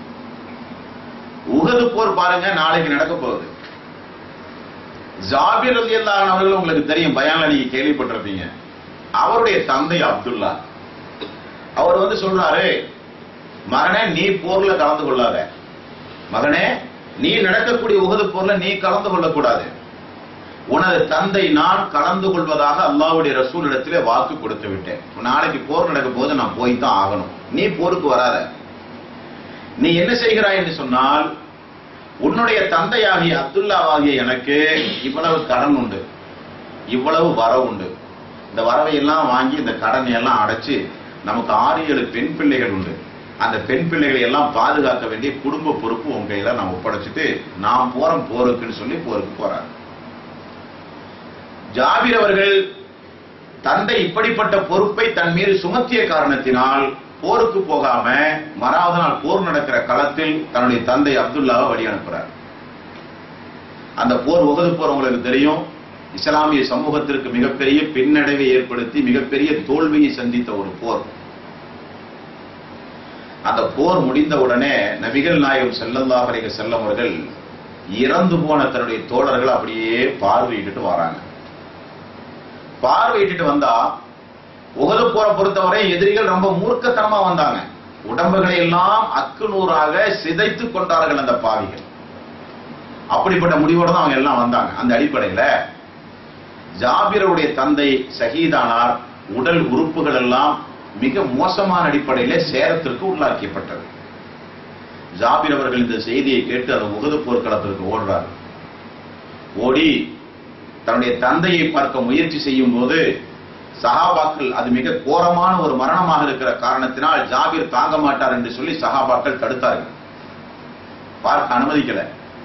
உகது போர் பாருங்க நாளைக்கு நடக்க போகுது ஜாபிர் ரதி அவர்கள் உங்களுக்கு தெரியும் பயான்ல நீங்க கேள்விப்பட்டிருப்பீங்க அவருடைய தந்தை அப்துல்லா அவர் வந்து சொல்றாரு மகனே நீ போர்ல கலந்து கொள்ளாத மகனே நீ நடக்கக்கூடிய உகது போர்ல நீ கலந்து கொள்ளக்கூடாது உனது தந்தை நான் கலந்து கொள்வதாக அல்லாஹ்வுடைய ரசூல் இடத்திலே வாக்கு கொடுத்து விட்டேன் நாளைக்கு போர் நடக்கும் போது நான் போய் தான் ஆகணும் நீ போருக்கு வராத நீ என்ன செய்கிறாய் என்று சொன்னால் உன்னுடைய தந்தையாகிய அப்துல்லாவாகிய எனக்கு இவ்வளவு கடன் உண்டு இவ்வளவு வரவு உண்டு இந்த வரவை எல்லாம் வாங்கி இந்த கடனை எல்லாம் அடைச்சு நமக்கு ஆறு ஏழு பெண் பிள்ளைகள் உண்டு அந்த பெண் பிள்ளைகளை எல்லாம் பாதுகாக்க வேண்டிய குடும்ப பொறுப்பு உங்க கையில நான் ஒப்படைச்சிட்டு நான் போறேன் போருக்குன்னு சொல்லி போருக்கு போறாரு ஜாபிர் அவர்கள் தந்தை இப்படிப்பட்ட பொறுப்பை தன் மீது சுமத்திய காரணத்தினால் போருக்கு போகாம மறாவது நாள் போர் நடக்கிற களத்தில் தன்னுடைய தந்தை அப்துல்லாவை வழி அனுப்புறார் அந்த போர் உகது போர் உங்களுக்கு தெரியும் இஸ்லாமிய சமூகத்திற்கு மிகப்பெரிய பின்னடைவை ஏற்படுத்தி மிகப்பெரிய தோல்வியை சந்தித்த ஒரு போர் அந்த போர் முடிந்த உடனே நபிகள் நாயகம் செல்லல்லாஹ் அலைஹி செல்லம் அவர்கள் இறந்து போன தன்னுடைய தோழர்கள் அப்படியே பார்வையிட்டுட்டு வராங்க பார்வையிட்டுட்டு வந்தா உகது போரை பொறுத்தவரை எதிரிகள் ரொம்ப மூர்க்கத்தனமா வந்தாங்க உடம்புகளை எல்லாம் அக்கு நூறாக சிதைத்து கொண்டார்கள் அந்த பாவிகள் அப்படிப்பட்ட முடிவோட தான் அவங்க எல்லாம் வந்தாங்க அந்த அடிப்படையில ஜாபிரவுடைய தந்தை ஷஹீதானார் உடல் உறுப்புகள் எல்லாம் மிக மோசமான அடிப்படையில சேரத்திற்கு உள்ளாக்கப்பட்டது ஜாபிர் அவர்கள் இந்த செய்தியை கேட்டு அந்த உகது போர்க்களத்திற்கு ஓடுறார் ஓடி தன்னுடைய தந்தையை பார்க்க முயற்சி செய்யும் போது சஹாபாக்கள் அது மிக கோரமான ஒரு மரணமாக இருக்கிற காரணத்தினால் ஜாபிர் தாங்க மாட்டார் என்று சொல்லி சஹாபாக்கள் தடுத்தார்கள் பார்க்க அனுமதிக்கல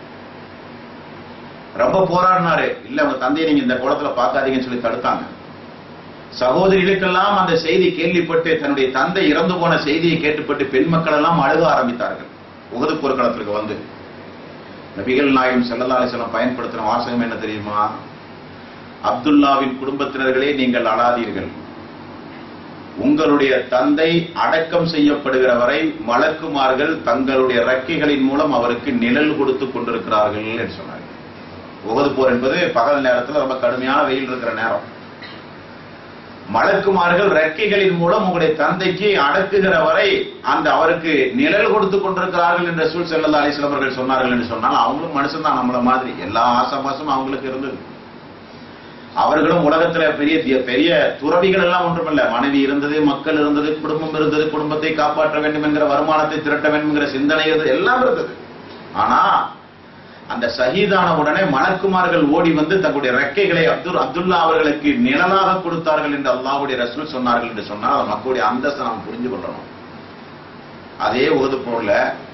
ரொம்ப போராடினாரு இல்ல உங்க தந்தையை நீங்க இந்த குளத்துல பார்க்காதீங்கன்னு சொல்லி தடுத்தாங்க சகோதரிகளுக்கெல்லாம் அந்த செய்தி கேள்விப்பட்டு தன்னுடைய தந்தை இறந்து போன செய்தியை கேட்டுப்பட்டு பெண் மக்கள் எல்லாம் அழுக ஆரம்பித்தார்கள் உகது போர்க்களத்திற்கு வந்து நபிகள் நாயகம் ஸல்லல்லாஹு அலைஹி வஸல்லம் பயன்படுத்தின வாசகம் என்ன தெரியுமா அப்துல்லாவின் குடும்பத்தினர்களே நீங்கள் அழாதீர்கள் உங்களுடைய தந்தை அடக்கம் செய்யப்படுகிற வரை மலக்குமார்கள் தங்களுடைய ரெக்கைகளின் மூலம் அவருக்கு நிழல் கொடுத்து கொண்டிருக்கிறார்கள் என்று சொன்னார் உகது போர் என்பது பகல் நேரத்தில் ரொம்ப கடுமையான வெயில் இருக்கிற நேரம் மலக்குமார்கள் ரெக்கைகளின் மூலம் உங்களுடைய தந்தைக்கு அடக்குகிற வரை அந்த அவருக்கு நிழல் கொடுத்து கொண்டிருக்கிறார்கள் என்று ரசூல் செல்லல்லா அலிஸ்லாம் அவர்கள் சொன்னார்கள் என்று சொன்னால் அவங்களும் மனுஷன் தான் நம்மள மாதிரி எல்லா ஆசபாசமும் அவங்களுக்கு இருந்தது அவர்களும் உலகத்துல பெரிய தி- பெரிய துறவிகள் எல்லாம் ஒன்றுமல்ல மனைவி இருந்தது மக்கள் இருந்தது குடும்பம் இருந்தது குடும்பத்தை காப்பாற்ற வேண்டும் என்கிற வருமானத்தை திரட்ட வேண்டும் என்கிற சிந்தனை இருந்தது எல்லாம் இருந்தது ஆனா அந்த ஷஹீதான உடனே மலக்குமார்கள் ஓடி வந்து தங்களுடைய ரெக்கைகளை அப்துல் அப்துல்லா அவர்களுக்கு நிழலாக கொடுத்தார்கள் என்று அல்லாஹ்வுடைய ரசூல் சொன்னார்கள் என்று சொன்னால் அது மக்களுடைய அந்தஸ்தை நாம் புரிஞ்சு கொள்ளணும் அதே உகது போல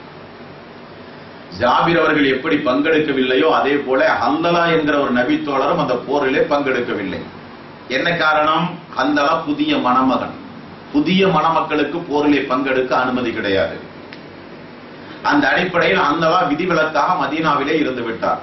ஜாபிர் அவர்கள் எப்படி பங்கெடுக்கவில்லையோ அதே போல ஹந்தலா என்கிற ஒரு நபி தோழரும் அந்த போரிலே பங்கெடுக்கவில்லை என்ன காரணம் ஹந்தலா புதிய மணமகன் புதிய மணமக்களுக்கு போரிலே பங்கெடுக்க அனுமதி கிடையாது அந்த அடிப்படையில் ஹந்தலா விதிவிலக்காக மதீனாவிலே இருந்து விட்டார்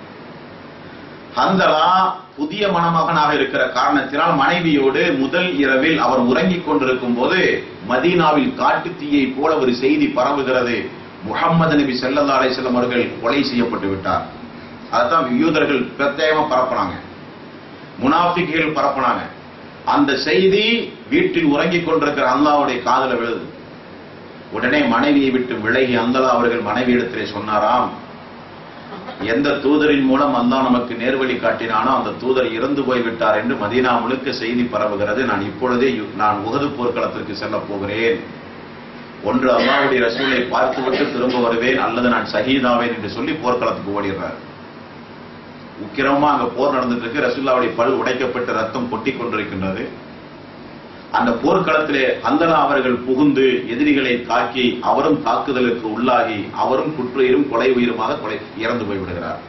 ஹந்தலா புதிய மணமகனாக இருக்கிற காரணத்தினால் மனைவியோடு முதல் இரவில் அவர் உறங்கிக் கொண்டிருக்கும் போது மதீனாவில் காட்டு தீயை போல ஒரு செய்தி பரவுகிறது முகம்மது நபி ஸல்லல்லாஹு அலைஹி வஸல்லம் அவர்கள் கொலை செய்யப்பட்டு விட்டார் அதான் யூதர்கள் பிரத்யேகமா பரப்புனாங்க முனாஃபிக்குகள் பரப்புனாங்க அந்த செய்தி வீட்டில் உறங்கிக் கொண்டிருக்கிற அல்லாஹ்வுடைய காதுல விழுது உடனே மனைவியை விட்டு விலகி அந்தலா அவர்கள் மனைவியிடத்திலே சொன்னாராம் எந்த தூதரின் மூலம் அல்லாஹ் நமக்கு நேர்வழி காட்டினானோ அந்த தூதர் இறந்து போய்விட்டார் என்று மதீனா முழுக்க செய்தி பரவுகிறது நான் இப்பொழுதே யு- நான் உகது போர்க்களத்திற்கு செல்ல போகிறேன் ஒன்று அல்லாஹ்வுடைய ரசூலை பார்த்துவிட்டு திரும்ப வருவேன் அல்லது நான் ஷஹீதாவேன் என்று சொல்லி போர்க்களத்துக்கு ஓடிடுறார் உக்கிரமா அங்க போர் நடந்துட்டு இருக்கு ரசூல்லாவுடைய பல் உடைக்கப்பட்டு ரத்தம் கொட்டி கொண்டிருக்கின்றது அந்த போர்க்களத்திலே அந்தலா அவர்கள் புகுந்து எதிரிகளை தாக்கி அவரும் தாக்குதலுக்கு உள்ளாகி அவரும் குற்றுயிரும் கொலை உயிருமாக கொலை இறந்து போய்விடுகிறார்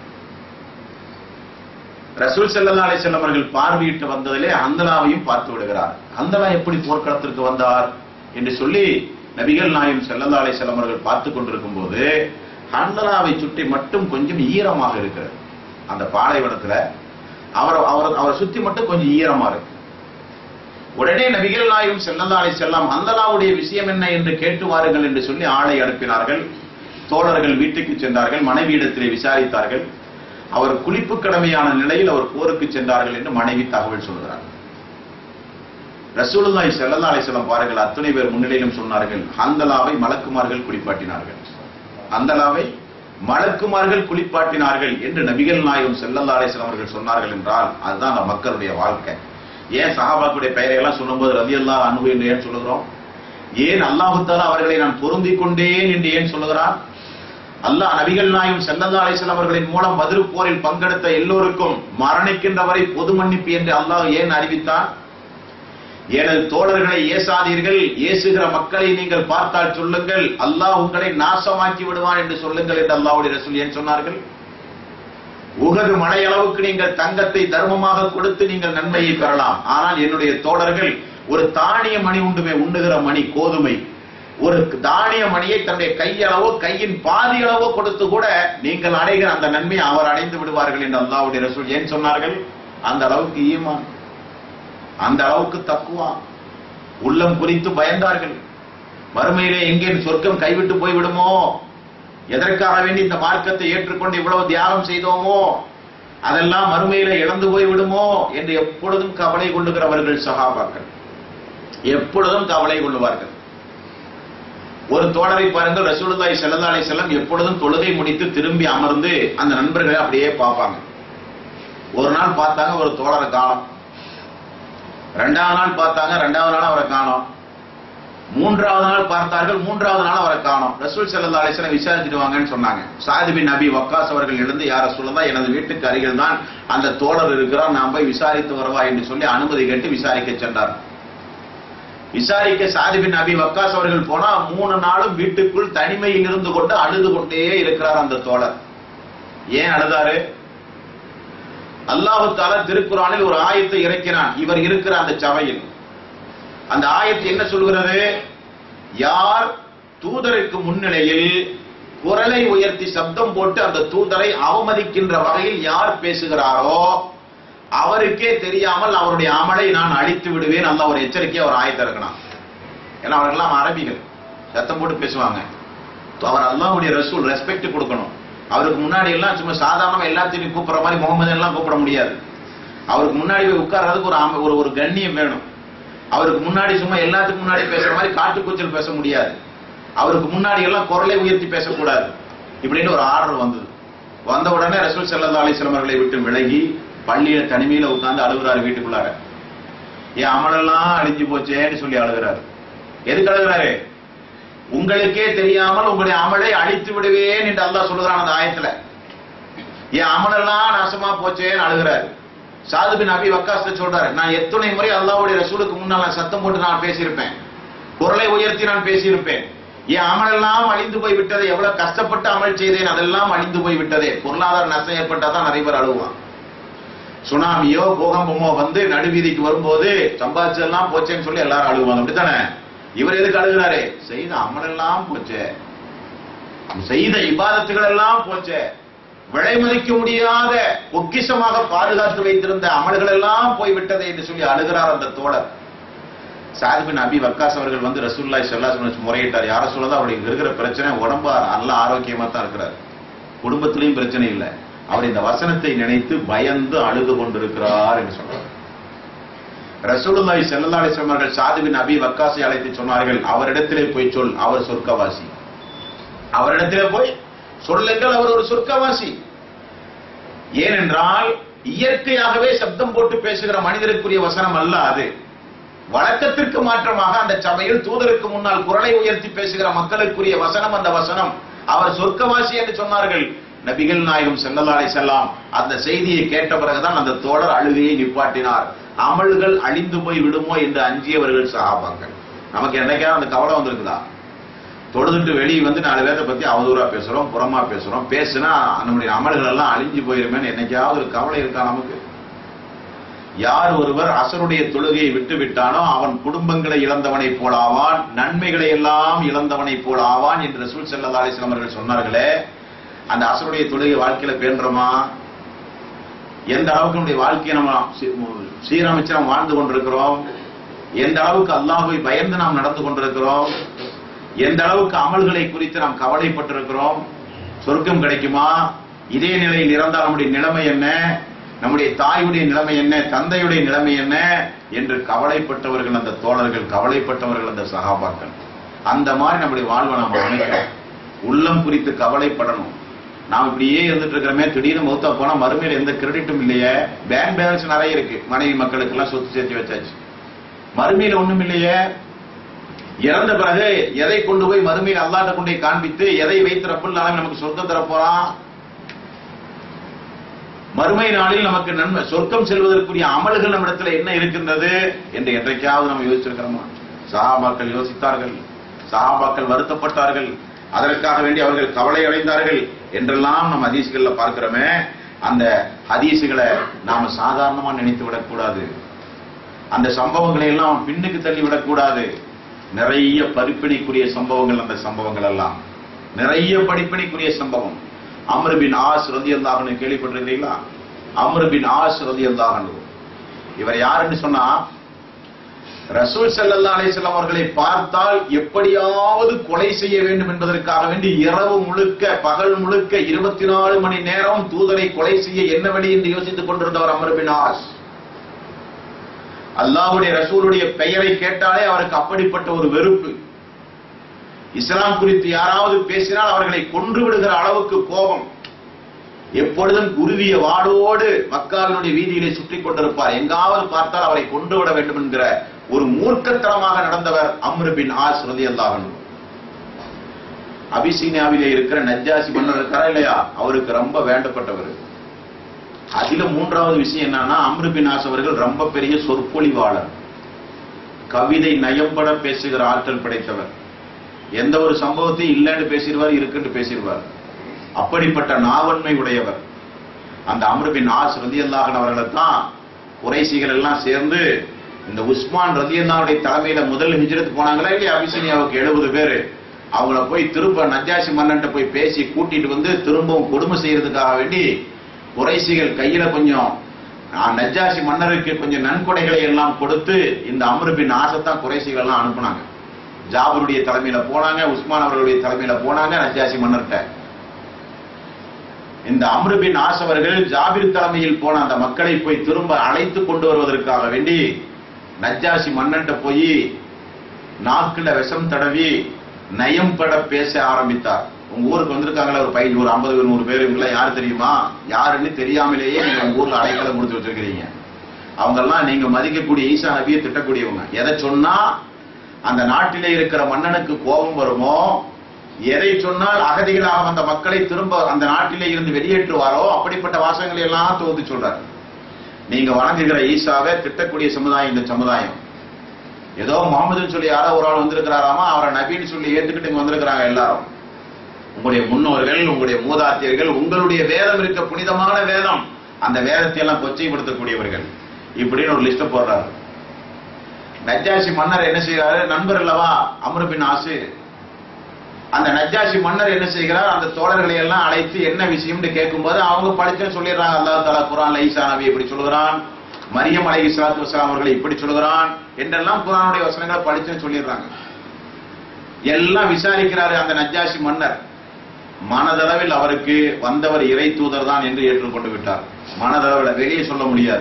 ரசூல் ஸல்லல்லாஹு அலைஹி வஸல்லம் அவர்கள் பார்வையிட்டு வந்ததிலே அந்தலாவையும் பார்த்து விடுகிறார் அந்தலா எப்படி போர்க்களத்திற்கு வந்தார் என்று சொல்லி நபிகள் நாயம் ஸல்லல்லாஹு அலைஹி வஸல்லம் அவர்கள் பார்த்து கொண்டிருக்கும் போது ஹந்தலாவை சுற்றி மட்டும் கொஞ்சம் ஈரமாக இருக்கிறது அந்த பாலைவனத்துல அவர் அவர் அவரை சுத்தி மட்டும் கொஞ்சம் ஈரமா இருக்கு உடனே நபிகள் நாயகம் ஸல்லல்லாஹு அலைஹி வஸல்லம் அந்தலாவுடைய விஷயம் என்ன என்று கேட்டு வாருங்கள் என்று சொல்லி ஆளை அனுப்பினார்கள் தோழர்கள் வீட்டுக்கு சென்றார்கள் மனைவியிடத்திலே விசாரித்தார்கள் அவர் குளிப்பு கடமையான நிலையில் அவர் போருக்கு சென்றார்கள் என்று மனைவி தகவல் சொல்கிறார் ரசூலுல்லாஹி ஸல்லல்லாஹு அலைஹி வஸல்லம் பாருங்கள் அத்தனை பேர் முன்னிலையிலும் சொன்னார்கள் ஹந்தலாவை மலக்குமார்கள் குளிப்பாட்டினார்கள் ஹந்தலாவை மலக்குமார்கள் குளிப்பாட்டினார்கள் என்று நபிகள் நாயகம் ஸல்லல்லாஹு அலைஹி வஸல்லம் அவர்கள் சொன்னார்கள் என்றால் அதுதான் அந்த மக்களுடைய வாழ்க்கை ஏன் சஹாபாக்குடைய பெயரை எல்லாம் சொல்லும்போது ரலியல்லாஹு அன்ஹு என்று ஏன் சொல்லுகிறோம் ஏன் அல்லாஹு தஆலா அவர்களை நான் பொருந்திக் கொண்டேன் என்று ஏன் சொல்லுகிறான் அல்லாஹ் நபிகள் நாயும் ஸல்லல்லாஹு அலைஹி வஸல்லம் அவர்களின் மூலம் மதுரு போரில் பங்கெடுத்த எல்லோருக்கும் மரணிக்கின்ற வரை பொது மன்னிப்பு என்று அல்லாஹ் ஏன் அறிவித்தான் எனது தோழர்களை ஏசாதீர்கள் ஏசுகிற மக்களை நீங்கள் பார்த்தால் சொல்லுங்கள் அல்லாஹ் உங்களை நாசமாக்கி விடுவான் என்று சொல்லுங்கள் என்று அல்லாஹ்வுடைய ரசூல் ஏன் சொன்னார்கள் உகது மழையளவுக்கு நீங்கள் தங்கத்தை தர்மமாக கொடுத்து நீங்கள் நன்மையை பெறலாம் ஆனால் என்னுடைய தோழர்கள் ஒரு தானிய மணி உண்டுமே உண்ணுகிற மணி கோதுமை ஒரு தானிய மணியை தன்னுடைய கையளவோ கையின் பாதி அளவோ கொடுத்து கூட நீங்கள் அடைகிற அந்த நன்மையை அவர் அடைந்து விடுவார்கள் என்று அல்லாஹ்வுடைய ரசூல் ஏன் சொன்னார்கள் அந்த அளவுக்கு ஈமான் அந்த அளவுக்கு தக்குவா உள்ளம் குறித்து பயந்தார்கள் மறுமையிலே எங்கே சொர்க்கம் கைவிட்டு போய்விடுமோ எதற்காக வேண்டி இந்த மார்க்கத்தை ஏற்றுக்கொண்டு இவ்வளவு தியாகம் செய்தோமோ அதெல்லாம் மறுமையில இழந்து போய் விடுமோ என்று எப்பொழுதும் கவலை கொள்ளுகிறவர்கள் சகாபாக்கள் எப்பொழுதும் கவலை கொள்ளுவார்கள் ஒரு தோழரை பாருங்கள் ரசூலுல்லாஹி ஸல்லல்லாஹு அலைஹி வஸல்லம் எப்பொழுதும் தொழுகை முடித்து திரும்பி அமர்ந்து அந்த நண்பர்களை அப்படியே பார்ப்பாங்க ஒரு நாள் பார்த்தாங்க ஒரு தோழரை காணோம் ரெண்டாவது நாள் பார்த்தாங்க ரெண்டாவது நாள் அவரை காணோம் மூன்றாவது நாள் பார்த்தார்கள் மூன்றாவது நாள் அவரை காணோம் ரசூல் ஸல்லல்லாஹு அலைஹி வஸல்லம் விசாரிச்சுட்டு வாங்கன்னு சொன்னாங்க சாதி பின் நபி வக்காஸ் அவர்கள் எழுந்து யார சொல்லதா எனது வீட்டுக்கு அருகில் தான் அந்த தோழர் இருக்கிறார் நான் போய் விசாரித்து வருவா என்று சொல்லி அனுமதி கேட்டு விசாரிக்க சென்றார் விசாரிக்க சாதி பின் நபி வக்காஸ் அவர்கள் போனா மூணு நாளும் வீட்டுக்குள் தனிமையில் இருந்து கொண்டு அழுது கொண்டே இருக்கிறார் அந்த தோழர் ஏன் அழுதாரு அல்லாஹு தாலா திருக்குறானில் ஒரு ஆயத்தை இறக்கினான் இவர் இருக்கிற அந்த சபையில் அந்த ஆயத்து என்ன சொல்கிறது யார் தூதருக்கு முன்னிலையில் குரலை உயர்த்தி சப்தம் போட்டு அந்த தூதரை அவமதிக்கின்ற வகையில் யார் பேசுகிறாரோ அவருக்கே தெரியாமல் அவருடைய அமலை நான் அழித்து விடுவேன் அல்ல ஒரு எச்சரிக்கை அவர் ஆயத்த இருக்கணும் ஏன்னா அவர்கள்லாம் அரபிகள் சத்தம் போட்டு பேசுவாங்க அவர் அல்லாஹ்வுடைய ரசூல் ரெஸ்பெக்ட் கொடுக்கணும் அவருக்கு முன்னாடி எல்லாம் சும்மா சாதாரணமா எல்லாத்தையும் கூப்பிடுற மாதிரி முகமது எல்லாம் கூப்பிட முடியாது அவருக்கு முன்னாடி போய் உட்கார்றதுக்கு ஒரு ஆம- ஒரு ஒரு கண்ணியம் வேணும் அவருக்கு முன்னாடி சும்மா எல்லாத்துக்கும் முன்னாடி பேசுற மாதிரி காட்டுக்கூச்சல் பேச முடியாது அவருக்கு முன்னாடி எல்லாம் குரலை உயர்த்தி பேசக்கூடாது இப்படின்னு ஒரு ஆர்டர் வந்தது வந்த உடனே ரசூல் ஸல்லல்லாஹு அலைஹி வஸல்லம் அவர்களை விட்டு விலகி பள்ளியில தனிமையில உட்கார்ந்து அழுகுறாரு வீட்டுக்குள்ளார என் அமலெல்லாம் அழிஞ்சு போச்சேன்னு சொல்லி அழுகுறாரு எதுக்கு அழுகுறாரு உங்களுக்கே தெரியாமல் உங்களுடைய அமலை அழித்து விடுவேன் என்று அல்லாஹ் சொல்லுகிறான் அந்த ஆயத்துல என் அமலெல்லாம் நாசமா போச்சேன்னு அழுகுறாரு சாது பின் அபி வக்காஸ்ல சொல்றாரு நான் எத்தனை முறை அல்லாஹ்வுடைய ரசூலுக்கு முன்னால் நான் சத்தம் போட்டு நான் பேசியிருப்பேன் குரலை உயர்த்தி நான் பேசியிருப்பேன் என் அமலெல்லாம் அழிந்து போய் விட்டது எவ்வளவு கஷ்டப்பட்டு அமல் செய்தேன் அதெல்லாம் அழிந்து போய் விட்டதே பொருளாதார நஷ்டம் ஏற்பட்டா தான் நிறைய பேர் அழுவான் சுனாமியோ பூகம்பமோ வந்து நடுவீதிக்கு வரும்போது சம்பாதிச்சதெல்லாம் போச்சேன்னு சொல்லி எல்லாரும் அழுவாங்க அப்படித்தானே இவர் எதுக்கு அழுகுறாரு செய்த அமலெல்லாம் போச்சே செய்த இபாதத்துகள் எல்லாம் போச்சே விலை மதிக்க முடியாத பொக்கிஷமாக பாதுகாத்து வைத்திருந்த அமல்கள் எல்லாம் போய்விட்டதே என்று சொல்லி அழுகிறார் அந்த தோழர் சாத் பின் அபி வக்காஸ் அவர்கள் வந்து ரசூல்லாய் ஸல்லல்லாஹு முறையிட்டார் யார சொல்லதான் அவருக்கு இருக்கிற பிரச்சனை உடம்பு நல்ல ஆரோக்கியமா தான் இருக்கிறார் குடும்பத்திலையும் பிரச்சனை இல்லை அவர் இந்த வசனத்தை நினைத்து பயந்து அழுது கொண்டிருக்கிறார் என்று சொன்னார் ரசூலுல்லாஹி ஸல்லல்லாஹு அலைஹி வஸல்லம் அவர்கள் சாத் பின் அபி வக்காஸை அழைத்து சொன்னார்கள் அவரிடத்திலே போய் சொல் அவர் சொர்க்கவாசி அவரிடத்திலே போய் சொல்லுங்கள் அவர் ஒரு சொர்க்கவாசி ஏனென்றால் இயற்கையாகவே சப்தம் போட்டு பேசுகிற மனிதருக்குரிய வசனம் அல்ல அது வழக்கத்திற்கு மாற்றமாக அந்த சபையில் தூதருக்கு முன்னால் குரலை உயர்த்தி பேசுகிற மக்களுக்குரிய வசனம் அந்த வசனம் அவர் சொர்க்கவாசி என்று சொன்னார்கள் நபிகள் நாயகம் ஸல்லல்லாஹு அலைஹி செல்லாம் அந்த செய்தியை கேட்ட பிறகுதான் அந்த தோழர் அழுகையை நிப்பாட்டினார் அமல்கள் அழிந்து போய் விடுமோ என்று அஞ்சியவர்கள் சஹாபாக்கள் நமக்கு என்னைக்காவது அந்த கவலை வந்திருக்குதா தொழுதுட்டு வெளியே வந்து நாலு பேரை பத்தி அவதூறா பேசுறோம் புறமா பேசுறோம் பேசுனா நம்முடைய அமல்கள் எல்லாம் அழிஞ்சு போயிருமேன்னு என்னைக்காவது ஒரு கவலை இருக்கா நமக்கு யார் ஒருவர் அசருடைய தொழுகையை விட்டு விட்டானோ அவன் குடும்பங்களை இழந்தவனை போல ஆவான் நன்மைகளை எல்லாம் இழந்தவனை போல ஆவான் என்று ரசூல் ஸல்லல்லாஹு அலைஹி வஸல்லம் அவர்கள் சொன்னார்களே அந்த அசருடைய தொழுகை வாழ்க்கையில பேணுறோமா எந்த அளவுக்கு நம்முடைய வாழ்க்கையை நம்ம சீ- சீரமைச்சு நாம் வாழ்ந்து கொண்டிருக்கிறோம் எந்த அளவுக்கு அல்லாஹ்வை பயந்து நாம் நடந்து கொண்டிருக்கிறோம் எந்த அளவுக்கு அமல்களை குறித்து நாம் கவலைப்பட்டிருக்கிறோம் சொர்க்கம் கிடைக்குமா இதே நிலையில் இறந்தால் நம்முடைய நிலைமை என்ன நம்முடைய தாயுடைய நிலைமை என்ன தந்தையுடைய நிலைமை என்ன என்று கவலைப்பட்டவர்கள் அந்த தோழர்கள் கவலைப்பட்டவர்கள் அந்த சகாபாக்கள் அந்த மாதிரி நம்முடைய வாழ்வை நாம் அமைக்கணும் உள்ளம் குறித்து கவலைப்படணும் நாம் இப்படியே இருந்துட்டு இருக்கிறோமே திடீர்னு மௌத்தா போனா மறுமையில எந்த கிரெடிட்டும் இல்லையே பேங்க் பேலன்ஸ் நிறைய இருக்கு மனைவி மக்களுக்கு எல்லாம் சொத்து சேர்த்து வச்சாச்சு மறுமையில ஒண்ணும் இல்லையே இறந்த பிறகு எதை கொண்டு போய் மறுமையில் அல்லாட்ட கொண்டு போய் காண்பித்து எதை வைத்து ரப்புல் நாளாக நமக்கு சொர்க்கம் தரப் போறான் மறுமை நாளில் நமக்கு நன்மை சொர்க்கம் செல்வதற்குரிய அமல்கள் நம்மிடத்துல என்ன இருக்கின்றது என்று என்றைக்காவது நம்ம யோசிச்சிருக்கிறோமா சஹாபாக்கள் யோசித்தார்கள் சஹாபாக்கள் வருத்தப்பட்டார்கள் அதற்காக வேண்டி அவர்கள் கவலை அடைந்தார்கள் என்றெல்லாம் நம்ம ஹதீஸ்கள்ல பார்க்கிறோமே அந்த ஹதீஸுகளை நாம சாதாரணமா நினைத்து விடக்கூடாது அந்த சம்பவங்களை எல்லாம் பின்னுக்கு தள்ளி விடக்கூடாது நிறைய படிப்பினைக்குரிய சம்பவங்கள் அந்த சம்பவங்கள் எல்லாம் நிறைய படிப்பினைக்குரிய சம்பவம் அம்ரு பின் ஆஸ் ரதியல்லாஹ்னு கேள்விப்பட்டிருக்கீங்களா அம்ரு பின் ஆஸ் ரதியல்லாஹ்னு இவர் யாருன்னு சொன்னா ரசூல் ஸல்லல்லாஹு அலைஹி வஸல்லம் அவர்களை பார்த்தால் எப்படியாவது கொலை செய்ய வேண்டும் என்பதற்காக வேண்டி இரவு முழுக்க பகல் முழுக்க இருபத்தி நாலு மணி நேரம் தூதரை கொலை செய்ய என்ன வழி என்று யோசித்துக் கொண்டிருந்தவர் அமர் பின் ஆஸ் அல்லாஹ்வுடைய ரசூலுடைய பெயரை கேட்டாலே அவருக்கு அப்படிப்பட்ட ஒரு வெறுப்பு இஸ்லாம் குறித்து யாராவது பேசினால் அவர்களை கொன்று விடுகிற அளவுக்கு கோபம் எப்பொழுதும் குருவிய வாடோடு மக்காவினுடைய வீதியிலே சுற்றி கொண்டிருப்பார் எங்காவது பார்த்தால் அவரை கொண்டு விட வேண்டும் என்கிற ஒரு மூர்க்கத்தனமாக நடந்தவர் அம்ரு பின் ஆஸ் ரலியல்லாஹு அன்ஹு அபிசீனியாவிலே இருக்கிற நஜ்ஜாசி மன்னர் இருக்காரா இல்லையா அவருக்கு ரொம்ப வேண்டப்பட்டவர் அதுல மூன்றாவது விஷயம் என்னன்னா அம்ரு பின் ஆஸ் அவர்கள் ரொம்ப பெரிய சொற்பொழிவாளர் கவிதை நயம்பட பேசுகிற ஆற்றல் படைத்தவர் எந்த ஒரு சம்பவத்தையும் இல்லைன்னு பேசிடுவார் இருக்குன்னு பேசிடுவார் அப்படிப்பட்ட நாவன்மை உடையவர் அந்த அம்ரு பின் ஆஸ் ரதியல்லாஹன் அவர்களை தான் குறைசிகள் எல்லாம் சேர்ந்து இந்த உஸ்மான் ரதியல்லாவுடைய தலைமையில முதல் ஹிஜ்ரத் போனாங்களா இல்லையா அபிசனியாவுக்கு எழுபது பேரு அவங்கள போய் திரும்ப நஜாசி மன்னன்ட்ட போய் பேசி கூட்டிட்டு வந்து திரும்பவும் கொடுமை செய்யறதுக்காக வேண்டி குறைசிகள் கையில கொஞ்சம் நான் நஜ்ஜாசி மன்னருக்கு கொஞ்சம் நன்கொடைகளை எல்லாம் கொடுத்து இந்த அம்ருபின் ஆசத்தான் குறைசிகள் எல்லாம் அனுப்புனாங்க ஜாபருடைய தலைமையில போனாங்க உஸ்மான் அவர்களுடைய தலைமையில போனாங்க நஜ்ஜாசி மன்னர்கிட்ட இந்த அம்ருபின் ஆசவர்கள் ஜாபிர் தலைமையில் போன அந்த மக்களை போய் திரும்ப அழைத்து கொண்டு வருவதற்காக வேண்டி நஜ்ஜாசி மன்னன்ட்ட போய் நாக்குல விஷம் தடவி நயம் பட பேச ஆரம்பித்தார் உங்க ஊருக்கு வந்திருக்காங்களா ஒரு பையன் ஒரு ஐம்பது நூறு பேர் இவங்களாம் யார் தெரியுமா யாருன்னு தெரியாமலேயே நீங்க உங்க ஊர்ல அடைக்கலம் கொடுத்து வச்சிருக்கிறீங்க அவங்க எல்லாம் நீங்க மதிக்கக்கூடிய ஈசா நபியை திட்டக்கூடியவங்க எதை சொன்னா அந்த நாட்டிலே இருக்கிற மன்னனுக்கு கோபம் வருமோ எதை சொன்னால் அகதிகளாக வந்த மக்களை திரும்ப அந்த நாட்டிலே இருந்து வெளியேற்றுவாரோ அப்படிப்பட்ட வாசகங்களை எல்லாம் தொகுத்து சொல்றார் நீங்க வணங்குகிற ஈசாவை திட்டக்கூடிய சமுதாயம் இந்த சமுதாயம் ஏதோ முகமதுன்னு சொல்லி யாரோ ஒரு ஆள் வந்திருக்கிறாராமா அவரை நபின்னு சொல்லி ஏத்துக்கிட்டு இங்க வந்திருக்கிறாங்க எல்லாரும் உங்களுடைய முன்னோர்கள் உங்களுடைய மூதாத்தியர்கள் உங்களுடைய வேதம் இருக்க புனிதமான வேதம் அந்த வேதத்தை எல்லாம் கொச்சைப்படுத்தக்கூடியவர்கள் இப்படின்னு ஒரு லிஸ்ட் போடுறாரு நஜ்ஜாசி மன்னர் என்ன செய்யறாரு நண்பர் அல்லவா அமருபின் ஆசு அந்த நஜ்ஜாசி மன்னர் என்ன செய்கிறார் அந்த தோழர்களை எல்லாம் அழைத்து என்ன விஷயம்னு கேட்கும்போது அவங்க படிச்சு சொல்லிடுறாங்க அல்லாஹ் தாலா குரான் லைசா நபி இப்படி சொல்கிறான் மரியம் அலை இஸ்லாத்து வசலாம் அவர்களை இப்படி சொல்கிறான் என்றெல்லாம் குரானுடைய வசனங்களை படிச்சுன்னு சொல்லிடுறாங்க எல்லாம் விசாரிக்கிறாரு அந்த நஜ்ஜாசி மன்னர் மனதளவில் அவருக்கு வந்தவர் இறை தூதர் தான் என்று ஏற்றுக்கொண்டு விட்டார் மனதளவில் வெளியே சொல்ல முடியாது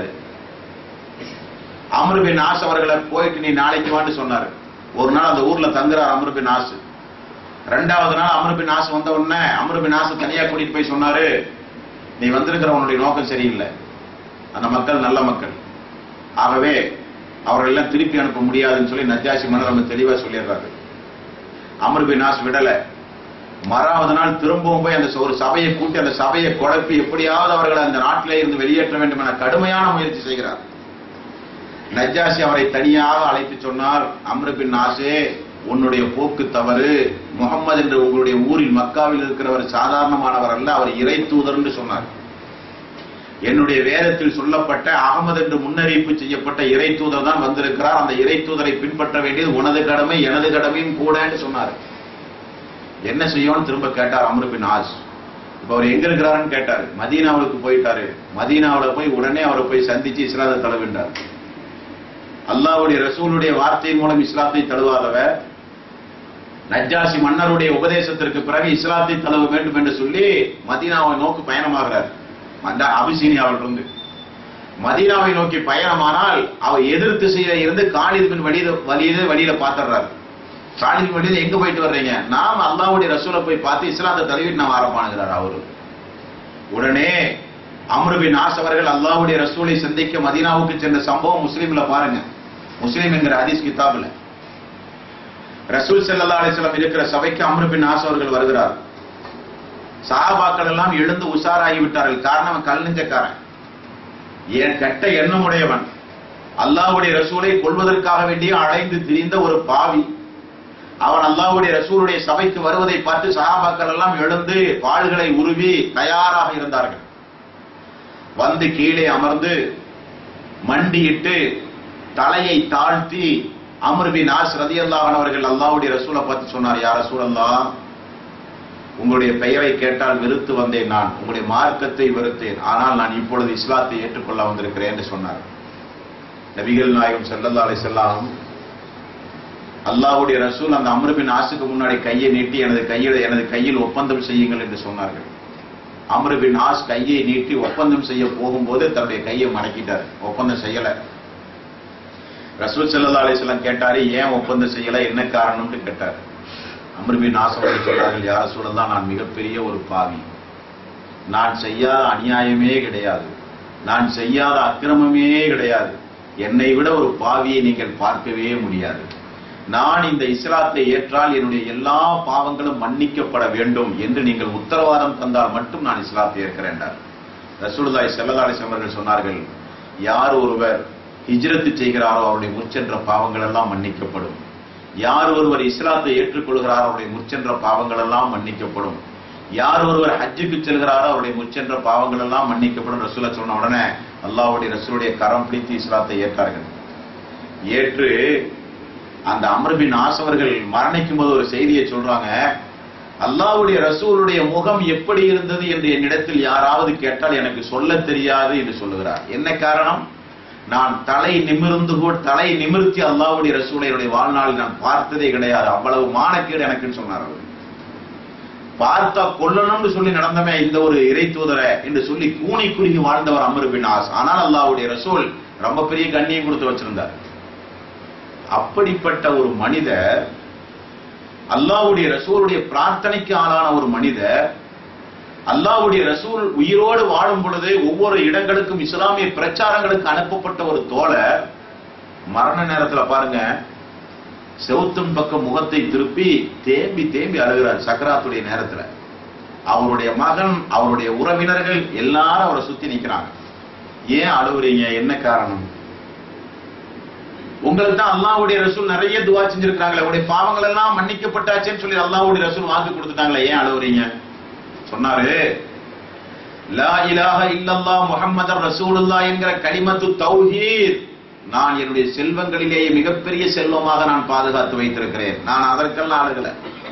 அமருபின் ஆஸ் அவர்களை போயிட்டு நீ நாளைக்கு வான்னு சொன்னாரு ஒரு நாள் அந்த ஊர்ல தங்குறார் அமருபின் ஆசு ரெண்டாவது நாள் அமருபின் ஆசு வந்த உடனே அமருபின் ஆசு தனியா கூட்டிட்டு போய் சொன்னாரு நீ வந்திருக்கிற உன்னுடைய நோக்கம் சரியில்லை அந்த மக்கள் நல்ல மக்கள் ஆகவே அவர்கள் எல்லாம் திருப்பி அனுப்ப முடியாதுன்னு சொல்லி நஜ்ஜாசி மன்னர் நம்ம தெளிவா சொல்லிடுறாரு அமருபின் ஆஸ் விடல மறாவது நாள் திரும்பவும் போய் அந்த ஒரு சபையை கூட்டி அந்த சபையை குழப்பி எப்படியாவது அவர்களை அந்த நாட்டிலே இருந்து வெளியேற்ற வேண்டும் என கடுமையான முயற்சி செய்கிறார் நஜ்ஜாசி அவரை தனியாக அழைத்து சொன்னார் அம்ருபின் நாசே உன்னுடைய போக்கு தவறு முகம்மது என்று உங்களுடைய ஊரில் மக்காவில் இருக்கிறவர் சாதாரணமானவர் அல்ல அவர் இறை தூதர் என்று சொன்னார் என்னுடைய வேதத்தில் சொல்லப்பட்ட அகமது என்று முன்னறிவிப்பு செய்யப்பட்ட இறை தூதர் தான் வந்திருக்கிறார் அந்த இறை தூதரை பின்பற்ற வேண்டியது உனது கடமை எனது கடமையும் கூட என்று சொன்னார் என்ன செய்யணும்னு திரும்ப கேட்டார் அம்ருபின் ஆஸ் இப்ப அவர் எங்க இருக்கிறாருன்னு கேட்டார் மதீனாவுக்கு போயிட்டாரு மதீனாவுல போய் உடனே அவரை போய் சந்திச்சு இஸ்லாத்தை தழுவின்றார் அல்லாவுடைய ரசூலுடைய வார்த்தையின் மூலம் இஸ்லாத்தை தழுவாதவர் நஜ்ஜாசி மன்னருடைய உபதேசத்திற்கு பிறகு இஸ்லாத்தை தழுவ வேண்டும் என்று சொல்லி மதீனாவை நோக்கி பயணமாகிறார் அந்த அபிசீனியாவில் இருந்து மதீனாவை நோக்கி பயணமானால் அவர் எதிர் திசையில இருந்து காலித் பின் வழியில வழியில வழியில பாத்துறாரு காலித் பின் வழியில எங்க போயிட்டு வர்றீங்க நாம் அல்லாவுடைய ரசூலை போய் பார்த்து இஸ்லாத்தை தழுவிட்டு நான் ஆரம்பானுங்கிறார் அவரு உடனே அம்ருபின் ஆஸ் அவர்கள் அல்லாவுடைய ரசூலை சந்திக்க மதீனாவுக்கு சென்ற சம்பவம் முஸ்லீம்ல பாருங்க முஸ்லீம் என்கிற ஹதீஸ் கிதாப்ல ரசூல் ஸல்லல்லாஹு அலைஹி வஸல்லம் இருக்கிற சபைக்கு அம்ருபின் ஆஸ் அவர்கள் வருகிறார் சஹாபாக்கள் எல்லாம் எழுந்து உஷாராகி விட்டார்கள் காரணம் அவன் கல் நெஞ்சக்காரன் ஏன் கெட்ட எண்ணமுடையவன் அல்லாஹ்வுடைய ரசூலை கொள்வதற்காக வேண்டிய அலைந்து திரிந்த ஒரு பாவி அவன் அல்லாஹ்வுடைய ரசூலுடைய சபைக்கு வருவதை பார்த்து சஹாபாக்கள் எல்லாம் எழுந்து வாள்களை உருவி தயாராக இருந்தார்கள் வந்து கீழே அமர்ந்து மண்டியிட்டு தலையை தாழ்த்தி அமர்பி நாஸ் ரதியல்லாஹன் அவர்கள் அல்லாஹ்வுடைய ரசூலை பார்த்து சொன்னார் யார் ரசூலல்லா உங்களுடைய பெயரை கேட்டால் வெறுத்து வந்தேன் நான் உங்களுடைய மார்க்கத்தை வெறுத்தேன் ஆனால் நான் இப்பொழுது இஸ்லாத்தை ஏற்றுக்கொள்ள வந்திருக்கிறேன் என்று சொன்னார் நபிகள் நாயகம் ஸல்லல்லாஹு அலைஹி வஸல்லம் அல்லாஹ்வுடைய ரசூல் அந்த அம்ருபின் ஆசுக்கு முன்னாடி கையை நீட்டி எனது கையில் எனது கையில் ஒப்பந்தம் செய்யுங்கள் என்று சொன்னார்கள் அம்ருபின் ஆஸ் கையை நீட்டி ஒப்பந்தம் செய்ய போகும்போது தன்னுடைய கையை மடக்கிட்டார் ஒப்பந்தம் செய்யல ரசூல் ஸல்லல்லாஹு அலைஹி வஸல்லம் கேட்டாரு ஏன் ஒப்பந்தம் செய்யல என்ன காரணம்னு கேட்டார் அம்ருபின் ஆஸ் அவர்கள் சொன்னார்கள் யார சூழல்லாம் நான் மிகப்பெரிய ஒரு பாவி நான் செய்யாத அநியாயமே கிடையாது நான் செய்யாத அக்கிரமமே கிடையாது என்னை விட ஒரு பாவியை நீங்கள் பார்க்கவே முடியாது நான் இந்த இஸ்லாத்தை ஏற்றால் என்னுடைய எல்லா பாவங்களும் மன்னிக்கப்பட வேண்டும் என்று நீங்கள் உத்தரவாதம் தந்தால் மட்டும் நான் இஸ்லாத்தை ஏற்கிறேன் என்றார் ரசூலுல்லாஹி ஸல்லல்லாஹு அலைஹி வஸல்லம் அவர்கள் சொன்னார்கள் யார் ஒருவர் ஹிஜ்ரத்து செய்கிறாரோ அவருடைய முற்சென்ற பாவங்கள் எல்லாம் மன்னிக்கப்படும் யார் ஒருவர் இஸ்லாத்தை ஏற்றுக்கொள்கிறாரோ அவருடைய முற்சென்ற பாவங்கள் எல்லாம் மன்னிக்கப்படும் யார் ஒருவர் ஹஜ்ஜுக்கு செல்கிறாரோ அவருடைய முற்சென்ற பாவங்கள் எல்லாம் மன்னிக்கப்படும் ரசூலா சொன்ன உடனே அல்லாஹ்வுடைய ரசூலுடைய கரம் பிடித்து இஸ்லாத்தை ஏற்றார்கள் ஏற்று அந்த அமர்பின் ஆசவர்கள் மரணிக்கும் போது ஒரு செய்தியை சொல்றாங்க அல்லாஹ்வுடைய ரசூலுடைய முகம் எப்படி இருந்தது என்று என்னிடத்தில் யாராவது கேட்டால் எனக்கு சொல்ல தெரியாது என்று சொல்லுகிறார் என்ன காரணம் நான் தலை நிமிர்ந்து கூட தலை நிமிர்த்தி அல்லாஹ்வுடைய ரசூலை என்னுடைய வாழ்நாளில் நான் பார்த்ததே கிடையாது அவ்வளவு மானக்கேடு எனக்குன்னு சொன்னார் அவர் பார்த்தா கொல்லணும்னு சொல்லி நடந்தமே இந்த ஒரு இறை தூதரை என்று சொல்லி கூனி குறுகி வாழ்ந்தவர் அமர் பின் ஆஸ் ஆனால் அல்லாஹ்வுடைய ரசூல் ரொம்ப பெரிய கண்ணியம் கொடுத்து வச்சிருந்தார் அப்படிப்பட்ட ஒரு மனிதர் அல்லாஹ்வுடைய ரசூலுடைய பிரார்த்தனைக்கு ஆளான ஒரு மனிதர் அல்லாஹ்வுடைய ரசூல் உயிரோடு வாழும் பொழுது ஒவ்வொரு இடங்களுக்கும் இஸ்லாமிய பிரச்சாரங்களுக்கு அனுப்பப்பட்ட ஒரு தோழர் மரண நேரத்துல பாருங்க செவுத்தின் பக்கம் முகத்தை திருப்பி தேம்பி தேம்பி அழுகிறார் சக்கராத்துடைய நேரத்துல அவருடைய மகன் அவருடைய உறவினர்கள் எல்லாரும் அவரை சுத்தி நிக்கிறாங்க ஏன் அழுகுறீங்க என்ன காரணம் உங்களுக்கு தான் அல்லாஹ்வுடைய ரசூல் நிறைய துவா செஞ்சிருக்காங்களே உங்களுடைய பாவங்கள் எல்லாம் மன்னிக்கப்பட்டாச்சேன்னு சொல்லி அல்லாஹ்வுடைய ரசூல் வாக்கு கொடுத்துட்டாங்களே ஏன் அழுகுறீங்க சொன்னாரு லா இலாஹ இல்லல்லாஹ் முஹம்மதர் ரசூலுல்லாஹ் என்கிற கலிமத்து தௌஹீத் நான் என்னுடைய செல்வங்களிலேயே மிகப்பெரிய செல்வமாக நான் பாதுகாத்து வைத்திருக்கிறேன் நான் அதற்கெல்லாம் அழுகல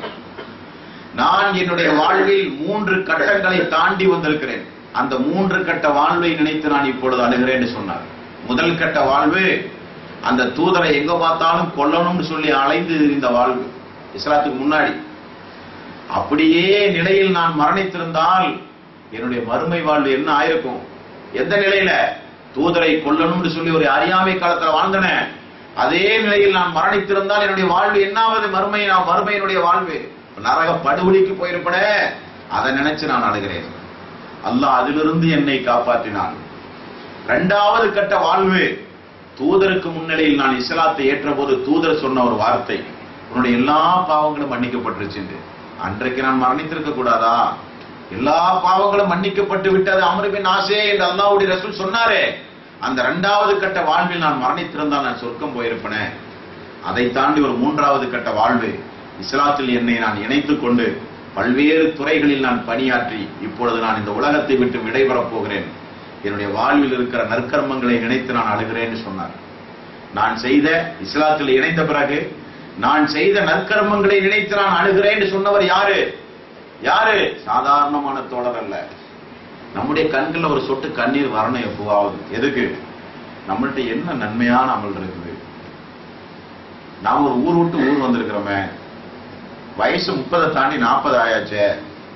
நான் என்னுடைய வாழ்வில் மூன்று கட்டங்களை தாண்டி வந்திருக்கிறேன் அந்த மூன்று கட்ட வாழ்வை நினைத்து நான் இப்பொழுது அழுகிறேன்னு சொன்னார் முதல் கட்ட வாழ்வு அந்த தூதரை எங்க பார்த்தாலும் கொல்லணும்னு சொல்லி அலைந்து இந்த வாழ்வு இஸ்லாத்துக்கு முன்னாடி அப்படியே நிலையில் நான் மரணித்திருந்தால் என்னுடைய மறுமை வாழ்வு என்ன ஆயிருக்கும் எந்த நிலையில தூதரை கொல்லணும்னு சொல்லி ஒரு அறியாமை காலத்துல வாழ்ந்தன அதே நிலையில் நான் மரணித்திருந்தால் என்னுடைய வாழ்வு என்னாவது மறுமை நான் மறுமையினுடைய வாழ்வு நரக படுகொலிக்கு போயிருப்பட அதை நினைச்சு நான் அழுகிறேன் அல்லாஹ் அதிலிருந்து என்னை காப்பாற்றினான் இரண்டாவது கட்ட வாழ்வு தூதருக்கு முன்னிலையில் நான் இஸ்லாத்தை ஏற்ற போது தூதர் சொன்ன ஒரு வார்த்தை உன்னுடைய எல்லா பாவங்களும் மன்னிக்கப்பட்டுருச்சு அன்றைக்கு நான் மரணித்திருக்க கூடாதா எல்லா பாவங்களும் மன்னிக்கப்பட்டு விட்டது அமருபின் ஆசே என்று அல்லாஹ்வுடைய ரசூல் சொன்னாரே அந்த இரண்டாவது கட்ட வாழ்வில் நான் மரணித்திருந்தால் நான் சொர்க்கம் போயிருப்பேனே அதை தாண்டி ஒரு மூன்றாவது கட்ட வாழ்வு இஸ்லாத்தில் என்னை நான் இணைத்துக் கொண்டு பல்வேறு துறைகளில் நான் பணியாற்றி இப்பொழுது நான் இந்த உலகத்தை விட்டு விடைபெறப் போகிறேன் என்னுடைய வாழ்வில் இருக்கிற நற்கர்மங்களை நினைத்து நான் அழுகிறேன்னு சொன்னார் நான் செய்த இஸ்லாத்தில் இணைந்த பிறகு நான் செய்த நற்கர்மங்களை நினைத்து நான் அழுகிறேன்னு சொன்னவர் யாரு யாரு சாதாரணமான தோழர் அல்ல நம்முடைய கண்கள்ல ஒரு சொட்டு கண்ணீர் வரணும் எப்போவாவது எதுக்கு நம்மள்ட்ட என்ன நன்மையான அமல் இருக்குது நாம் ஒரு ஊர் விட்டு ஊர் வந்திருக்கிறோமே வயசு முப்பதை தாண்டி நாற்பது ஆயாச்சே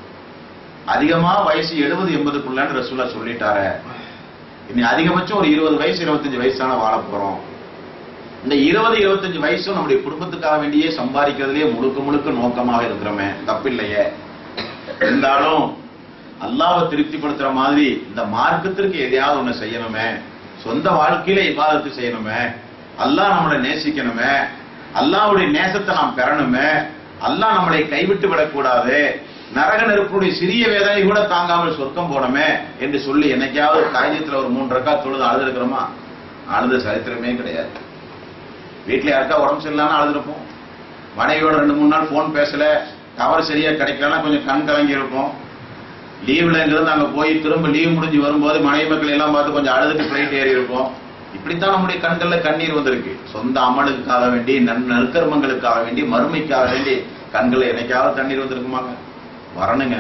அதிகமா வயசு எழுபது எண்பதுக்குள்ளன்னு ரசூலா சொல்லிட்டாரே இனி அதிகபட்சம் ஒரு இருபது வயசு இருபத்தஞ்சு வயசான வாழ போறோம் இந்த இருபது இருபத்தஞ்சு வயசும் நம்முடைய குடும்பத்துக்காக வேண்டியே சம்பாதிக்கிறதுலயே முழுக்க முழுக்க நோக்கமாக இருக்கிறோமே தப்பில்லையே இருந்தாலும் அல்லாஹ்வை திருப்திப்படுத்துற மாதிரி இந்த மார்க்கத்திற்கு எதையாவது ஒண்ணு செய்யணுமே சொந்த வாழ்க்கையில இபாதத்து செய்யணுமே அல்லாஹ் நம்மளை நேசிக்கணுமே அல்லாஹ்வுடைய நேசத்தை நாம் பெறணுமே அல்லாஹ் நம்மளை கைவிட்டு விடக்கூடாது நரக நெருப்புடைய சிறிய வேதனை கூட தாங்காமல் சொர்க்கம் போனமே என்று சொல்லி என்னைக்காவது காகிதத்துல ஒரு மூன்று ரக்கா தொழுது அழுதுருக்கிறோமா அழுத சரித்திரமே கிடையாது வீட்டுல யாருக்கா உடம்பு சரியில்லாம அழுதுருப்போம் மனைவியோட ரெண்டு மூணு நாள் போன் பேசல டவர் சரியா கிடைக்கலன்னா கொஞ்சம் கண் கலங்கி இருப்போம் லீவ்ல இங்கிருந்து அங்க போய் திரும்ப லீவ் முடிஞ்சு வரும்போது மனைவி மக்கள் எல்லாம் பார்த்து கொஞ்சம் அழுதுட்டு பிளைட் ஏறி இருப்போம் இப்படித்தான் நம்முடைய கண்கள்ல கண்ணீர் வந்திருக்கு சொந்த அமலுக்காக வேண்டி நன் நற்கர்மங்களுக்காக வேண்டி மறுமைக்காக வேண்டி கண்கள் என்னைக்காவது தண்ணீர் வந்திருக்குமாங்க வரணுங்க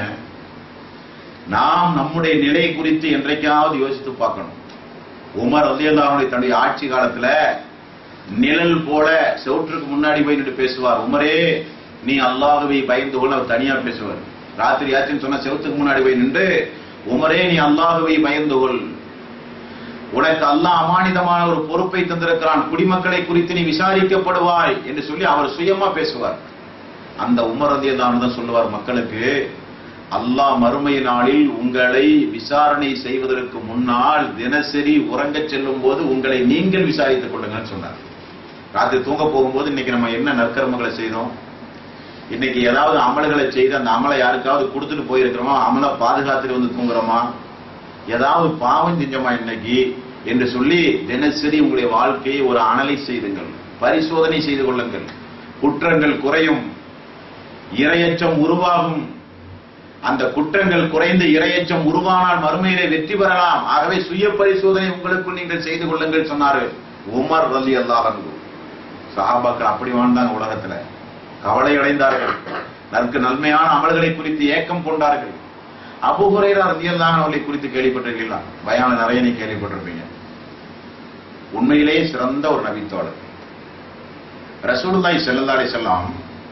நாம் நம்முடைய நிலை குறித்து என்றைக்காவது யோசித்து பார்க்கணும் உமர் ரலியல்லாஹுடைய தன்னுடைய ஆட்சி காலத்துல நிழல் போல செவுற்றுக்கு முன்னாடி போய் நின்று பேசுவார் உமரே நீ அல்லாஹ்வை பயந்து கொள்ள அவர் தனியா பேசுவார் ராத்திரி ஆச்சுன்னு சொன்னா செவுத்துக்கு முன்னாடி போய் நின்று உமரே நீ அல்லாஹ்வை பயந்து கொள் உனக்கு அல்லாஹ் அமானிதமான ஒரு பொறுப்பை தந்திருக்கிறான் குடிமக்களை குறித்து நீ விசாரிக்கப்படுவாய் என்று சொல்லி அவர் சுயமா பேசுவார் அந்த உமர் ரலியல்லாஹு தான் சொல்லுவார் மக்களுக்கு அல்லாஹ் மறுமை நாளில் உங்களை விசாரணை செய்வதற்கு முன்னால் தினசரி உறங்கச் செல்லும் போது உங்களை நீங்கள் விசாரித்துக் கொள்ளுங்கன்னு சொன்னார் ராத்திரி தூங்க போகும்போது இன்னைக்கு நம்ம என்ன நற்கர்மங்களை செய்தோம் இன்னைக்கு ஏதாவது அமல்களை செய்து அந்த அமலை யாருக்காவது கொடுத்துட்டு போயிருக்கிறோமா அமலை பாதுகாத்துட்டு வந்து தூங்குறோமா ஏதாவது பாவம் செஞ்சோமா இன்னைக்கு என்று சொல்லி தினசரி உங்களுடைய வாழ்க்கையை ஒரு அனலைஸ் செய்துங்கள் பரிசோதனை செய்து கொள்ளுங்கள் குற்றங்கள் குறையும் இரையச்சம் உருவாகும் அந்த குற்றங்கள் குறைந்து இரையச்சம் உருவானால் மறுமையிலே வெற்றி பெறலாம் ஆகவே சுய பரிசோதனை உங்களுக்குள் நீங்கள் செய்து கொள்ளுங்கள் சொன்னாரு உமர் ரலி அல்லாஹ் சஹாபாக்கள் அப்படி வாழ்ந்தாங்க உலகத்துல கவலை அடைந்தார்கள் நற்கு நன்மையான அமல்களை குறித்து ஏக்கம் கொண்டார்கள் அபு ஹுரைரா ரலியல்லாஹு அவர்களை குறித்து கேள்விப்பட்டிருக்கீங்களா பயான நிறைய நீ கேள்விப்பட்டிருப்பீங்க உண்மையிலேயே சிறந்த ஒரு நபித்தோழர் ரசூலுல்லாஹி ஸல்லல்லாஹு அலைஹி வஸல்லம்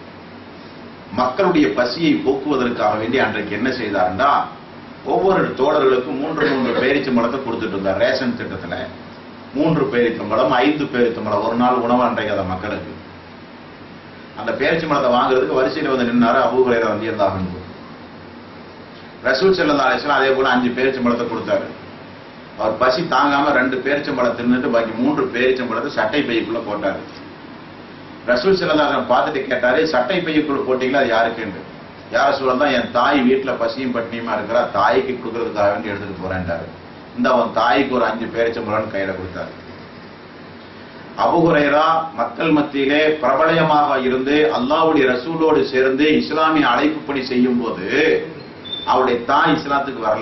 மக்களுடைய பசியை போக்குவதற்காக வேண்டி அன்றைக்கு என்ன செய்தாருன்னா ஒவ்வொரு தோழர்களுக்கும் மூன்று மூன்று பேரிச்சம்பழத்தை கொடுத்துட்டு இருந்தார் ரேஷன் திட்டத்துல மூன்று பேரிச்சம்பழம் ஐந்து பேரிச்சம்பழம் ஒரு நாள் உணவு அன்றைக்கு அந்த மக்களுக்கு அந்த பேரிச்சம்பழத்தை வாங்குறதுக்கு வரிசையில வந்து நின்னாரு அபூஹுரைரா வந்து இருந்தாங்க ரசூல் ஸல்லல்லாஹு அலைஹி வஸல்லம் அதே போல அஞ்சு பேரிச்சம்பழத்தை கொடுத்தாரு அவர் பசி தாங்காம ரெண்டு பேரிச்சம்பழம் தின்னுட்டு பாக்கி மூன்று பேரிச்சம்பழத்தை சட்டை பைக்குள்ள போட்டாரு ரசூல் ஸல்லல்லாஹு அலைஹி பார்த்துட்டு கேட்டாரு சட்டை பைக்குள்ள போட்டீங்களா அது யாருக்குன்னு யார சொல்லலாம் என் தாய் வீட்டுல பசியும் பட்டினியுமா இருக்கிறா தாய்க்கு கொடுக்கறதுக்காக வேண்டி எடுத்துட்டு போறேன்டாரு இந்த அவன் தாய்க்கு ஒரு அஞ்சு பேரிச்சம்பழம்னு கையில கொடுத்தாரு அபுகுரைரா மக்கள் மத்தியிலே பிரபலயமாக இருந்து அல்லாஹ்வுடைய ரசூலோடு சேர்ந்து இஸ்லாமிய அழைப்பு பணி செய்யும் போது அவருடைய தாய் இஸ்லாத்துக்கு வரல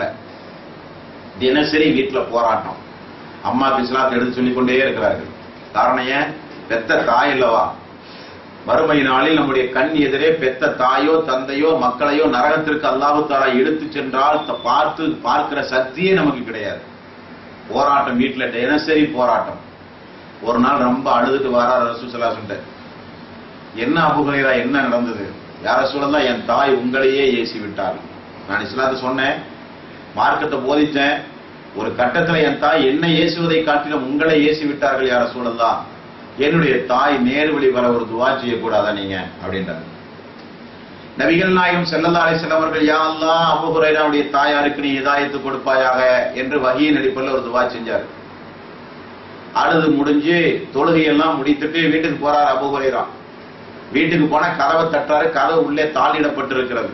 தினசரி வீட்டுல போராட்டம் அம்மாக்கு இஸ்லாத்தை எடுத்து சொல்லிக் கொண்டே இருக்கிறார்கள் காரணம் ஏன் பெத்த தாய் அல்லவா மறுமை நாளில் நம்முடைய கண் எதிரே பெத்த தாயோ தந்தையோ மக்களையோ நரகத்திற்கு அல்லாஹு தாலா எடுத்து சென்றால் த- பார்த்து பார்க்கிற சக்தியே நமக்கு கிடையாது போராட்டம் வீட்டுல தினசரி போராட்டம் ஒரு நாள் ரொம்ப அழுதுட்டு வரார் ரசூசலா சொல்லிட்டு என்ன அபுகுரைரா என்ன நடந்தது யார சொல்லலாம் என் தாய் உங்களையே ஏசி விட்டாள் நான் இஸ்லாத்தை சொன்னேன் மார்க்கத்தை போதிச்சேன் ஒரு கட்டத்துல என் தாய் என்னை ஏசுவதை காட்டிலும் உங்களை ஏசி விட்டார்கள் யார சொல்லலாம் என்னுடைய தாய் நேர்வழி வர ஒரு துவா செய்யக்கூடாதா நீங்க அப்படின்றாங்க நபிகள் நாயகம் ஸல்லல்லாஹு அலைஹி வஸல்லம் அவர்கள் யா அல்லாஹ் அபூ ஹுரைராவுடைய தாயாருக்கு நீ இதாயத்து கொடுப்பாயாக என்று வஹீயின் அடிப்படையில் ஒரு துவா செஞ்சார் அழுது முடிஞ்சு தொழுகையெல்லாம் முடித்துட்டு வீட்டுக்கு போறார் அபூ ஹுரைரா வீட்டுக்கு போனா கதவை தட்டுறாரு கதவு உள்ளே தாளிடப்பட்டிருக்கிறது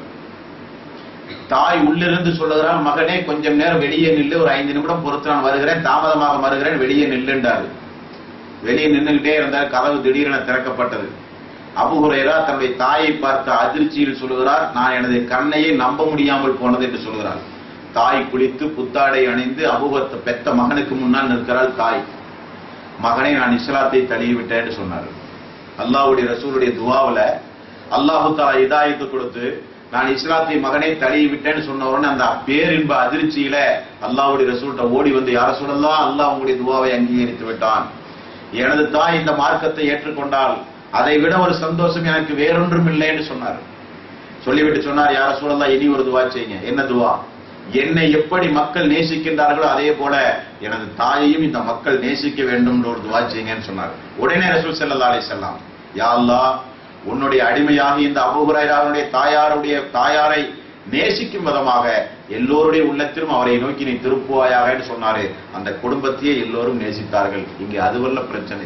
தாய் உள்ளிருந்து சொல்லுகிறார் மகனே கொஞ்சம் நேரம் வெளியே நில்லு ஒரு ஐந்து நிமிடம் பொறுத்து நான் வருகிறேன் தாமதமாக வருகிறேன் வெளியே நில்லுண்டாரு வெளியே நின்னுகிட்டே இருந்தார் கதவு திடீரென திறக்கப்பட்டது அபு ஹுரைரா தன்னுடைய தாயை பார்த்த அதிர்ச்சியில் சொல்லுகிறார் நான் எனது கண்ணையே நம்ப முடியாமல் போனது என்று சொல்கிறார் தாய் குளித்து புத்தாடை அணிந்து அபுபத்த பெத்த மகனுக்கு முன்னால் நிற்கிறாள் தாய் மகனை நான் இஸ்லாத்தை தழுவி விட்டேன் என்று சொன்னார் அல்லாஹ்வுடைய ரசூலுடைய துவாவுல அல்லாஹு தாலா இதாயத்து கொடுத்து நான் இஸ்லாத்தை மகனை தழுவி விட்டேன்னு சொன்ன உடனே அந்த பேரின்ப அதிர்ச்சியில அல்லாஹ்வுடைய ரசூல்கிட்ட ஓடி வந்து யார சொல்லலாம் அல்லாஹ் உங்களுடைய துவாவை அங்கீகரித்து விட்டான் எனது தாய் இந்த மார்க்கத்தை ஏற்றுக்கொண்டால் அதை விட ஒரு சந்தோஷம் எனக்கு வேறொன்றும் இல்லை என்று சொன்னார் சொல்லிவிட்டு சொன்னார் யார சொல்லலாம் இனி ஒரு துவா செய்யுங்க என்ன துவா என்னை எப்படி மக்கள் நேசிக்கின்றார்களோ அதே போல எனது தாயையும் இந்த மக்கள் நேசிக்க வேண்டும் என்று ஒரு துவா செய்யுங்கன்னு சொன்னார் உடனே ரசூல் ஸல்லல்லாஹு அலைஹி வஸல்லம் யா அல்லாஹ் உன்னுடைய அடிமையாக இந்த அபூ ஹுரைராவுடைய தாயாருடைய தாயாரை நேசிக்கும் விதமாக எல்லோருடைய உள்ளத்திலும் அவரை நோக்கி நீ திருப்புவாயாக என்று சொன்னாரு அந்த குடும்பத்தையே எல்லோரும் நேசித்தார்கள் இங்கே அதுவல்ல பிரச்சனை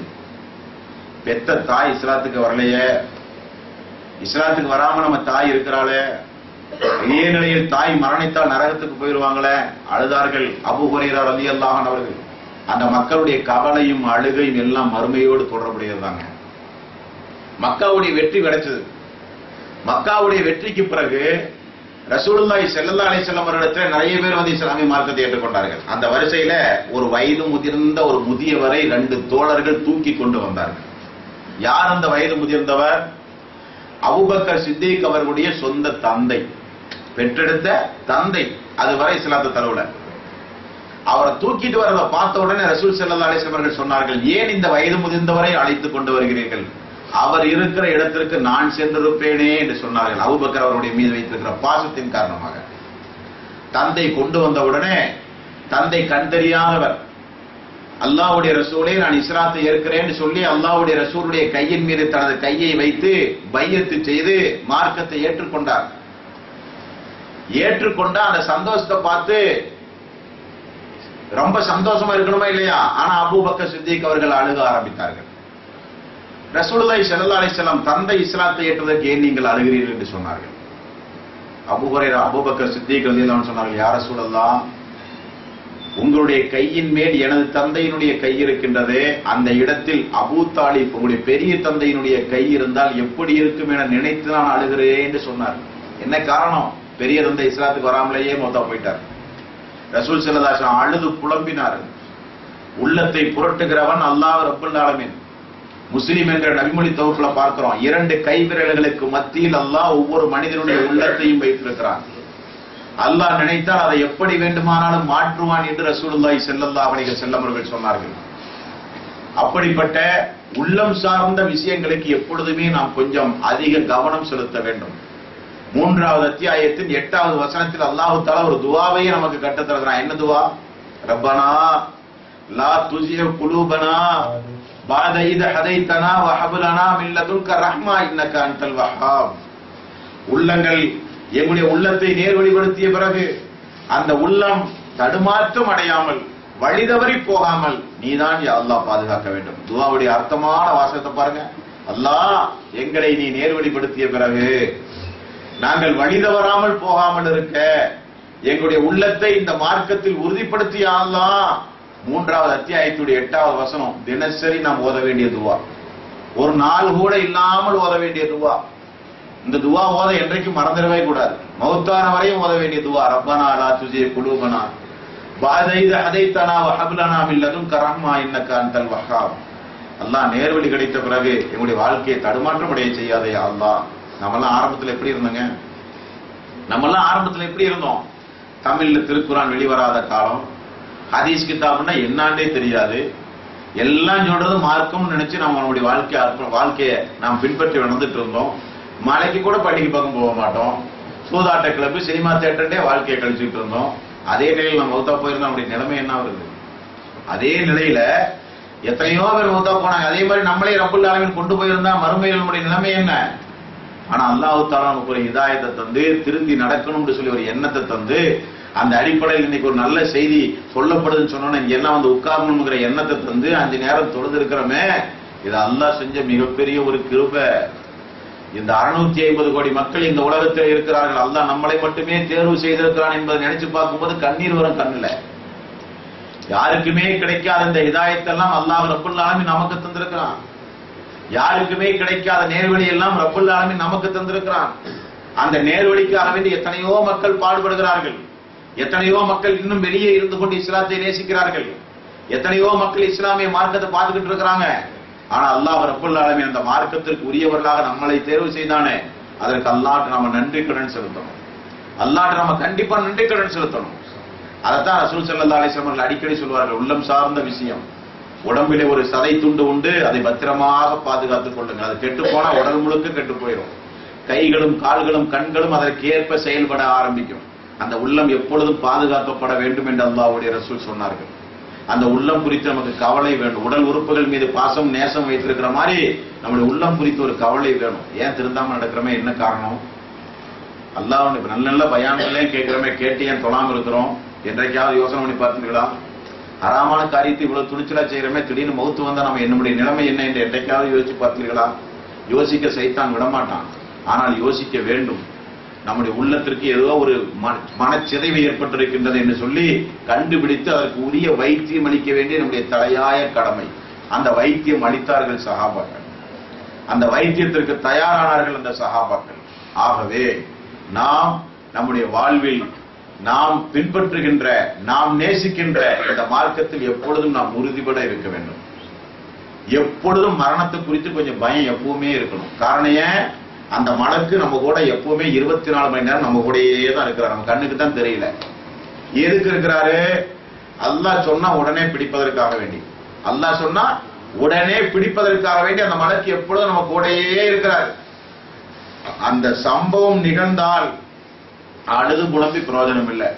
பெத்த தாய் இஸ்லாத்துக்கு வரலையே இஸ்லாத்துக்கு வராம நம்ம தாய் இருக்கிறாளே இதே நிலையில் தாய் மரணித்தால் நரகத்துக்கு போயிருவாங்களே அழுதார்கள் அபு ஹுரைரா ரலியல்லாஹு அன்ஹு அவர்கள் அந்த மக்களுடைய கவலையும் அழுகையும் எல்லாம் மறுமையோடு தொடர்புடையதுதாங்க மக்காவுடைய வெற்றி கிடைச்சது மக்காவுடைய வெற்றிக்கு பிறகு ரசூலுல்லாஹி ஸல்லல்லாஹு அலைஹி வஸல்லம் அவர்களிடத்தில் நிறைய பேர் வந்து இஸ்லாமிய மார்க்கத்தை ஏற்றுக்கொண்டார்கள் அந்த வரிசையில ஒரு வயது முதிர்ந்த ஒரு முதியவரை ரெண்டு தோழர்கள் தூக்கி கொண்டு வந்தார்கள் யார் அந்த வயது முதிர்ந்தவர் அபூபக்கர் சித்திக் அவர்களுடைய சொந்த தந்தை பெற்றெடுத்த தந்தை அதுவரை இஸ்லாத்தை தழுவல அவரை தூக்கிட்டு வரத பார்த்த உடனே ரசூல் ஸல்லல்லாஹு அலைஹி வஸல்லம் அவர்கள் சொன்னார்கள் ஏன் இந்த வயது முதிர்ந்தவரை அழைத்து கொண்டு வருகிறீர்கள் அவர் இருக்கிற இடத்திற்கு நான் சென்றிருப்பேனே என்று சொன்னார்கள் அபூபக்கர் அவருடைய மீது வைத்திருக்கிற பாசத்தின் காரணமாக தந்தை கொண்டு வந்த உடனே தந்தை கண் தெரியாதவர் அல்லாஹ்வுடைய ரசூலே நான் இஸ்லாத்தை ஏற்கிறேன்னு சொல்லி அல்லாஹ்வுடைய ரசூலுடைய கையின் மீது தனது கையை வைத்து பையத்து செய்து மார்க்கத்தை ஏற்றுக்கொண்டார் ஏற்றுக்கொண்ட அந்த சந்தோஷத்தை பார்த்து ரொம்ப சந்தோஷமா இருக்கணுமா இல்லையா ஆனா அபூபக்கர் சித்திக் அவர்கள் அழுக ஆரம்பித்தார்கள் ரசூலுல்லாஹி ஸல்லல்லாஹு அலைஹி வஸல்லம் தந்தை இஸ்லாத்தை ஏற்றதற்கு ஏன் நீங்கள் அழுகிறீர்கள் என்று சொன்னார்கள் அபூ ஹுரைரா அபூபக்கர் சித்திக் ரலியல்லாஹு அன்ஹு சொன்னார்கள் யார் ரசூலல்லாஹ் உங்களுடைய கையின் மேல் எனது தந்தையினுடைய கை இருக்கின்றதே அந்த இடத்தில் அபூ தாலிப் உங்களுடைய பெரிய தந்தையினுடைய கை இருந்தால் எப்படி இருக்கும் என நினைத்து நான் அழுகிறேன் என்று சொன்னார் என்ன காரணம் பெரிய தந்தை இஸ்லாத்துக்கு வராமலேயே மொத்தா போயிட்டார் ரசூல் ஸல்லல்லாஹு அழுது புலம்பினார் உள்ளத்தை புரட்டுகிறவன் அல்லாஹ் ரப்பல் ஆலமீன் முஸ்லிம் என்ற நபிமொழி தொகுப்புல பார்க்கிறோம் இரண்டு கைவிரல்களுக்கு மத்தியில் அல்லாஹ் ஒவ்வொரு மனிதனுடைய உள்ளத்தையும் வைத்திருக்கிறான் அல்லாஹ் நினைத்தால் அதை எப்படி வேண்டுமானாலும் மாற்றுவான் என்று ரசூலுல்லாஹி ஸல்லல்லாஹு அலைஹி வஸல்லம் அவர்கள் சொன்னார்கள் அப்படிப்பட்ட உள்ளம் சார்ந்த விஷயங்களுக்கு எப்பொழுதுமே நாம் கொஞ்சம் அதிக கவனம் செலுத்த வேண்டும் மூன்றாவது அத்தியாயத்தின் எட்டாவது வசனத்தில் அல்லாஹு தாலா ஒரு துவாவையே நமக்கு கற்றுத் தருகிறான் என்ன துவா ரப்பனா லா துசிய குலூபனா பாத இத ஹதைத்தனா வஹபுலனா மின் லதுன்க ரஹ்மா இன்னக அன்தல் வஹ்ஹாப் உள்ளங்கள் எங்களுடைய உள்ளத்தை நேர்வழிப்படுத்திய பிறகு அந்த உள்ளம் தடுமாற்றம் அடையாமல் வழிதவறி போகாமல் நீதான் யா அல்லாஹ் பாதுகாக்க வேண்டும் துவாவுடைய அர்த்தமான வாசகத்தை பாருங்க அல்லாஹ் எங்களை நீ நேர்வழிப்படுத்திய பிறகு நாங்கள் வழிதவறாமல் போகாமல் இருக்க எங்களுடைய உள்ளத்தை இந்த மார்க்கத்தில் உறுதிப்படுத்திய அல்லாஹ் மூன்றாவது அத்தியாயத்துடைய எட்டாவது வசனம் தினசரி நாம் ஓத வேண்டிய துவா ஒரு நாள் கூட இல்லாமல் ஓத வேண்டிய துவா இந்த துவா ஓத என்றைக்கும் மறந்துடவே கூடாது மௌத்தான வரையும் ஓத வேண்டிய துவா ரப்பனா லா துஜே குலூபனா பாதைத ஹதைத்தனா வஹப்லனா மின் லதுன்க ரஹ்மா இன்னக அன்தல் வஹ்ஹாப் அல்லாஹ் நேர்வழி கிடைத்த பிறகு எங்களுடைய வாழ்க்கையை தடுமாற்றம் அடைய செய்யாதே யா அல்லாஹ் நம்மெல்லாம் ஆரம்பத்துல எப்படி இருந்தோங்க நம்மெல்லாம் ஆரம்பத்துல எப்படி இருந்தோம் தமிழ்ல திருக்குறான் வெளிவராத காலம் ஹதீஸ் கிதாப்னா என்னாண்டே தெரியாது எல்லாம் சொல்றது மார்க்கம் நினைச்சு நம்ம நம்முடைய வாழ்க்கை அர்ப்ப- வாழ்க்கையை நாம் பின்பற்றி நடந்துட்டு இருந்தோம் மலைக்கு கூட பள்ளிக்கு பக்கம் போக மாட்டோம் சூதாட்ட கிளப்பு சினிமா தேட்டர்டே வாழ்க்கையை கழிச்சுட்டு இருந்தோம் அதே நிலையில் நம்ம மௌத்தா போயிருந்தா நம்முடைய நிலைமை என்ன வருது அதே நிலையில எத்தனையோ பேர் மௌத்தா போனாங்க அதே மாதிரி நம்மளே ரப்புல் ஆலமீன் கொண்டு போயிருந்தா மறுமையில் நம்முடைய நிலைமை என்ன ஆனா அல்லாஹ் தாலா நமக்கு ஒரு இதாயத்தை தந்து திருந்தி நடக்கணும்னு சொல்லி ஒரு எண்ணத்தை தந்து அந்த அடிப்படையில் இன்னைக்கு ஒரு நல்ல செய்தி சொல்லப்படுதுன்னு சொன்னோன்னா இங்க எல்லாம் வந்து உட்காரணுங்கிற எண்ணத்தை தந்து அஞ்சு நேரம் தொழுது இருக்கிறோமே இது அல்லாஹ் செஞ்ச மிகப்பெரிய ஒரு கிருபை இந்த அறுநூத்தி ஐம்பது கோடி மக்கள் இந்த உலகத்தில் இருக்கிறார்கள் அல்லாஹ் நம்மளை மட்டுமே தேர்வு செய்திருக்கிறான் என்பதை நினைச்சு பார்க்கும்போது கண்ணீர் வரும் கண்ணுல யாருக்குமே கிடைக்காத இந்த ஹிதாயத்தெல்லாம் அல்லாஹ் ரப்புல் ஆலமீன் நமக்கு தந்திருக்கிறான் யாருக்குமே கிடைக்காத நேர்வழி எல்லாம் ரப்புல் ஆலமீன் நமக்கு தந்திருக்கிறான் அந்த நேர்வழிக்காக வேண்டி எத்தனையோ மக்கள் பாடுபடுகிறார்கள் எத்தனையோ மக்கள் இன்னும் வெளியே இருந்து கொண்டு இஸ்லாத்தை நேசிக்கிறார்கள் எத்தனையோ மக்கள் இஸ்லாமிய மார்க்கத்தை பார்த்துக்கிட்டு இருக்கிறாங்க ஆனா அல்லாஹ் ரப்புல் ஆலமீன் அந்த மார்க்கத்திற்கு உரியவர்களாக நம்மளை தேர்வு செய்தானே அதற்கு அல்லாஹ்ட்ட நாம நன்றி கடன் செலுத்தணும் அல்லாஹ்ட்ட நாம கண்டிப்பா நன்றி கடன் செலுத்தணும் அதைத்தான் ரசூல் ஸல்லல்லாஹு அலைஹி வஸல்லம் அவர்கள் அடிக்கடி சொல்வார்கள் உள்ளம் சார்ந்த விஷயம் உடம்பிலே ஒரு சதை துண்டு உண்டு அதை பத்திரமாக பாதுகாத்துக் கொள்ளுங்க அது கெட்டு போனா உடல் முழுக்க கெட்டு போயிடும் கைகளும் கால்களும் கண்களும் அதற்கேற்ப செயல்பட ஆரம்பிக்கும் அந்த உள்ளம் எப்பொழுதும் பாதுகாக்கப்பட வேண்டும் என்று அல்லாஹ்வுடைய ரசூல் சொன்னார்கள் அந்த உள்ளம் குறித்து நமக்கு கவலை வேணும் உடல் உறுப்புகள் மீது பாசம் நேசம் வைத்திருக்கிற மாதிரி நம்முடைய உள்ளம் குறித்து ஒரு கவலை வேணும் ஏன் திருந்தாம நடக்கிறோமே என்ன காரணம் அல்லாஹ் இப்ப நல்ல நல்ல பயான்களே கேட்கிறோமே கேட்டு ஏன் தொழாம இருக்கிறோம் என்றைக்காவது யோசனை பண்ணி பார்த்தீங்களா அறாமான காரியத்தை இவ்வளவு துணிச்சலா செய்யறோமே திடீர்னு மௌத்து வந்தா நம்ம என்னுடைய நிலைமை என்ன என்று என்றைக்காவது யோசிச்சு பார்த்தீர்களா யோசிக்க சைத்தான் விடமாட்டான் ஆனால் யோசிக்க வேண்டும் நம்முடைய உள்ளத்திற்கு ஏதோ ஒரு மன- மனச்சிதைவு ஏற்பட்டிருக்கின்றது என்று சொல்லி கண்டுபிடித்து அதற்கு உரிய வைத்தியம் அளிக்க வேண்டிய நம்முடைய தலையாய கடமை அந்த வைத்தியம் அளித்தார்கள் சகாபாக்கள் அந்த வைத்தியத்திற்கு தயாரானார்கள் அந்த சகாபாக்கள் ஆகவே நாம் நம்முடைய வாழ்வில் நாம் பின்பற்றுகின்ற நாம் நேசிக்கின்ற இந்த மார்க்கத்தில் எப்பொழுதும் நாம் உறுதிபட இருக்க வேண்டும் எப்பொழுதும் மரணத்தை குறித்து கொஞ்சம் பயம் எப்பவுமே இருக்கணும் காரணம் ஏன் அந்த மலக்கு நம்ம கூட எப்பவுமே இருபத்தி நாலு மணி நேரம் நம்ம கூடயே தான் இருக்கிறார் நம்ம கண்ணுக்கு தான் தெரியல எதுக்கு இருக்கிறாரு அல்லாஹ் சொன்னா உடனே பிடிப்பதற்காக வேண்டி அல்லாஹ் சொன்னா உடனே பிடிப்பதற்காக வேண்டி அந்த மலக்கு எப்பொழுதும் நம்ம கூடயே இருக்கிறார் அந்த சம்பவம் நிகழ்ந்தால் அழுது புலம்பி பிரயோஜனம் இல்லை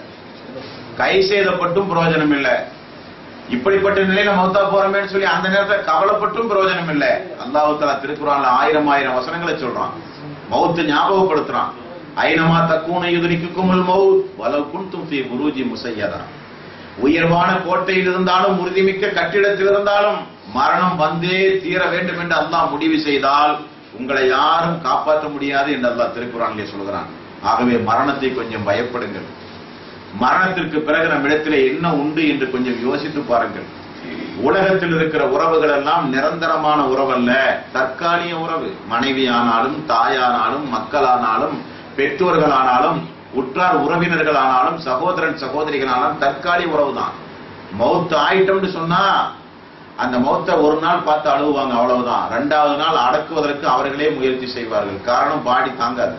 கை செய்தப்பட்டும் பிரயோஜனம் இல்லை இப்படிப்பட்ட நிலையில மௌத்தா போறோமேன்னு சொல்லி அந்த நேரத்துல கவலைப்பட்டும் பிரயோஜனம் இல்லை அல்லாஹ் தஆலா திருக்குறான்ல ஆயிரம் ஆயிரம் வசனங்களை சொல்றான் மௌத்து ஞாபகப்படுத்துறான் ஐனமா தக்கூன யுதரிக்குமுல் மௌத் வலவ் குன்தும் ஃபீ புரூஜி முஸையதா உயர்வான கோட்டையில் இருந்தாலும் உறுதிமிக்க கட்டிடத்தில் இருந்தாலும் மரணம் வந்தே தீர வேண்டும் என்று அல்லாஹ் முடிவு செய்தால் உங்களை யாரும் காப்பாற்ற முடியாது என்று அல்லாஹ் திருக்குறானிலே சொல்கிறான் ஆகவே மரணத்தை கொஞ்சம் பயப்படுங்கள் மரணத்திற்கு பிறகு நம்மிடத்திலே என்ன உண்டு என்று கொஞ்சம் யோசித்து பாருங்கள் உலகத்தில் இருக்கிற உறவுகள் எல்லாம் நிரந்தரமான உறவல்ல தற்காலிக உறவு மனைவி ஆனாலும் தாயானாலும் மக்களானாலும் பெற்றோர்களானாலும் உற்றார் உறவினர்களானாலும் சகோதரன் சகோதரிகளானாலும் தற்காலிக உறவு தான் மௌத்து ஆயிட்டோம்னு சொன்னா அந்த மௌத்தை ஒரு நாள் பார்த்து அழுவாங்க அவ்வளவுதான் ரெண்டாவது நாள் அடக்குவதற்கு அவர்களே முயற்சி செய்வார்கள் காரணம் பாடி தாங்காது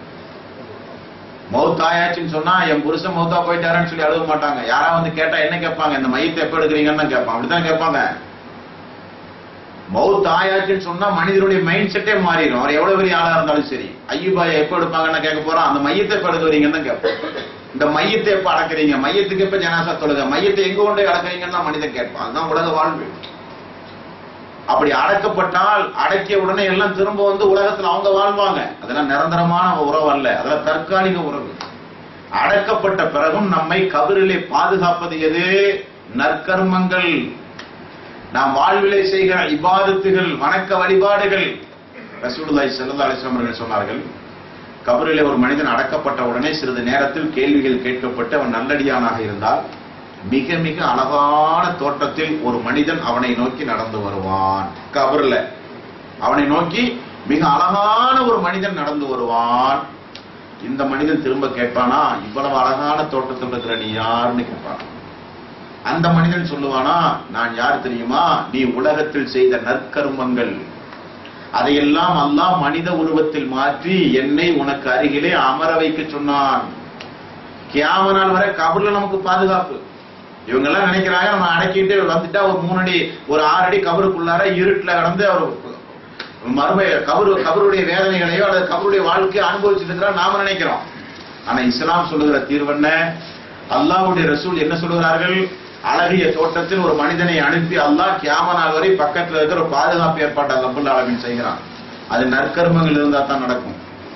மௌத் ஆயாச்சுன்னு சொன்னா என் புருஷன் மௌத்தா போயிட்டாருன்னு சொல்லி அழுக மாட்டாங்க யாரா வந்து கேட்டா என்ன கேட்பாங்க இந்த மையத்தை எப்ப எடுக்கிறீங்கன்னு தான் கேட்பான் அப்படிதான் கேட்பாங்க மௌத் ஆயாச்சுன்னு சொன்னா மனிதனுடைய மைண்ட் செட்டே மாறிடும் அவர் எவ்வளவு பெரிய ஆளா இருந்தாலும் சரி ஐயுபாயை எப்ப எடுப்பாங்கன்னு கேட்க போறோம் அந்த மையத்தை எப்ப எடுக்கிறீங்கன்னு தான் கேட்போம் இந்த மையத்தை எப்ப அடக்குறீங்க மையத்துக்கு எப்ப ஜனாசா தொழுக மையத்தை எங்க கொண்டு போய் அடக்குறீங்கன்னு தான் மனிதன் கேட்பான் அதுதான் உலக வாழ்வு அப்படி அடக்கப்பட்டால் அடக்கிய உடனே எல்லாம் திரும்ப வந்து உலகத்துல அவங்க வாழ்வாங்க அதெல்லாம் நிரந்தரமான உறவு அல்ல அதெல்லாம் தற்காலிக உறவு அடக்கப்பட்ட பிறகும் நம்மை கபரிலே பாதுகாப்பது எது நற்கர்மங்கள் நாம் வாழ்விலே செய்கிற இபாதத்துகள் வணக்க வழிபாடுகள் ரசூலுல்லாஹி ஸல்லல்லாஹு அலைஹி வஸல்லம் அவர்கள் சொன்னார்கள் கபரிலே ஒரு மனிதன் அடக்கப்பட்ட உடனே சிறிது நேரத்தில் கேள்விகள் கேட்கப்பட்டு அவன் நல்லடியானாக இருந்தால் மிக மிக அழகான தோட்டத்தில் ஒரு மனிதன் அவனை நோக்கி நடந்து வருவான் கபர்ல அவனை நோக்கி மிக அழகான ஒரு மனிதன் நடந்து வருவான் இந்த மனிதன் திரும்ப கேட்பானா இவ்வளவு அழகான தோட்டத்தில் இருக்கிற நீ யாருன்னு கேட்பான் அந்த மனிதன் சொல்லுவானா நான் யார் தெரியுமா நீ உலகத்தில் செய்த நற்கர்மங்கள் அதையெல்லாம் அல்லாஹ் மனித உருவத்தில் மாற்றி என்னை உனக்கு அருகிலே அமர வைக்க சொன்னான் கியாம நாள் வரை கபர்ல நமக்கு பாதுகாப்பு இவங்க எல்லாம் நினைக்கிறாங்க நம்ம அடக்கிட்டு வந்துட்டா ஒரு மூணு அடி ஒரு ஆறு அடி கபருக்குள்ளார இருட்டுல கடந்து அவர் மறுமை கபரு கபருடைய வேதனைகளையோ அல்லது கபருடைய வாழ்க்கையை அனுபவிச்சுட்டு இருக்கிறா நாம நினைக்கிறோம் ஆனா இஸ்லாம் சொல்லுகிற தீர்வென்ன அல்லாஹ்வுடைய ரசூல் என்ன சொல்லுகிறார்கள் அழகிய தோட்டத்தில் ஒரு மனிதனை அனுப்பி அல்லாஹ் கியாம நாள் வரை பக்கத்துல இருக்கிற ஒரு பாதுகாப்பு ஏற்பாட்டை ரப்பல் ஆலமீன் செய்கிறான் அது நற்கர்மங்கள் இருந்தா தான் நடக்கும்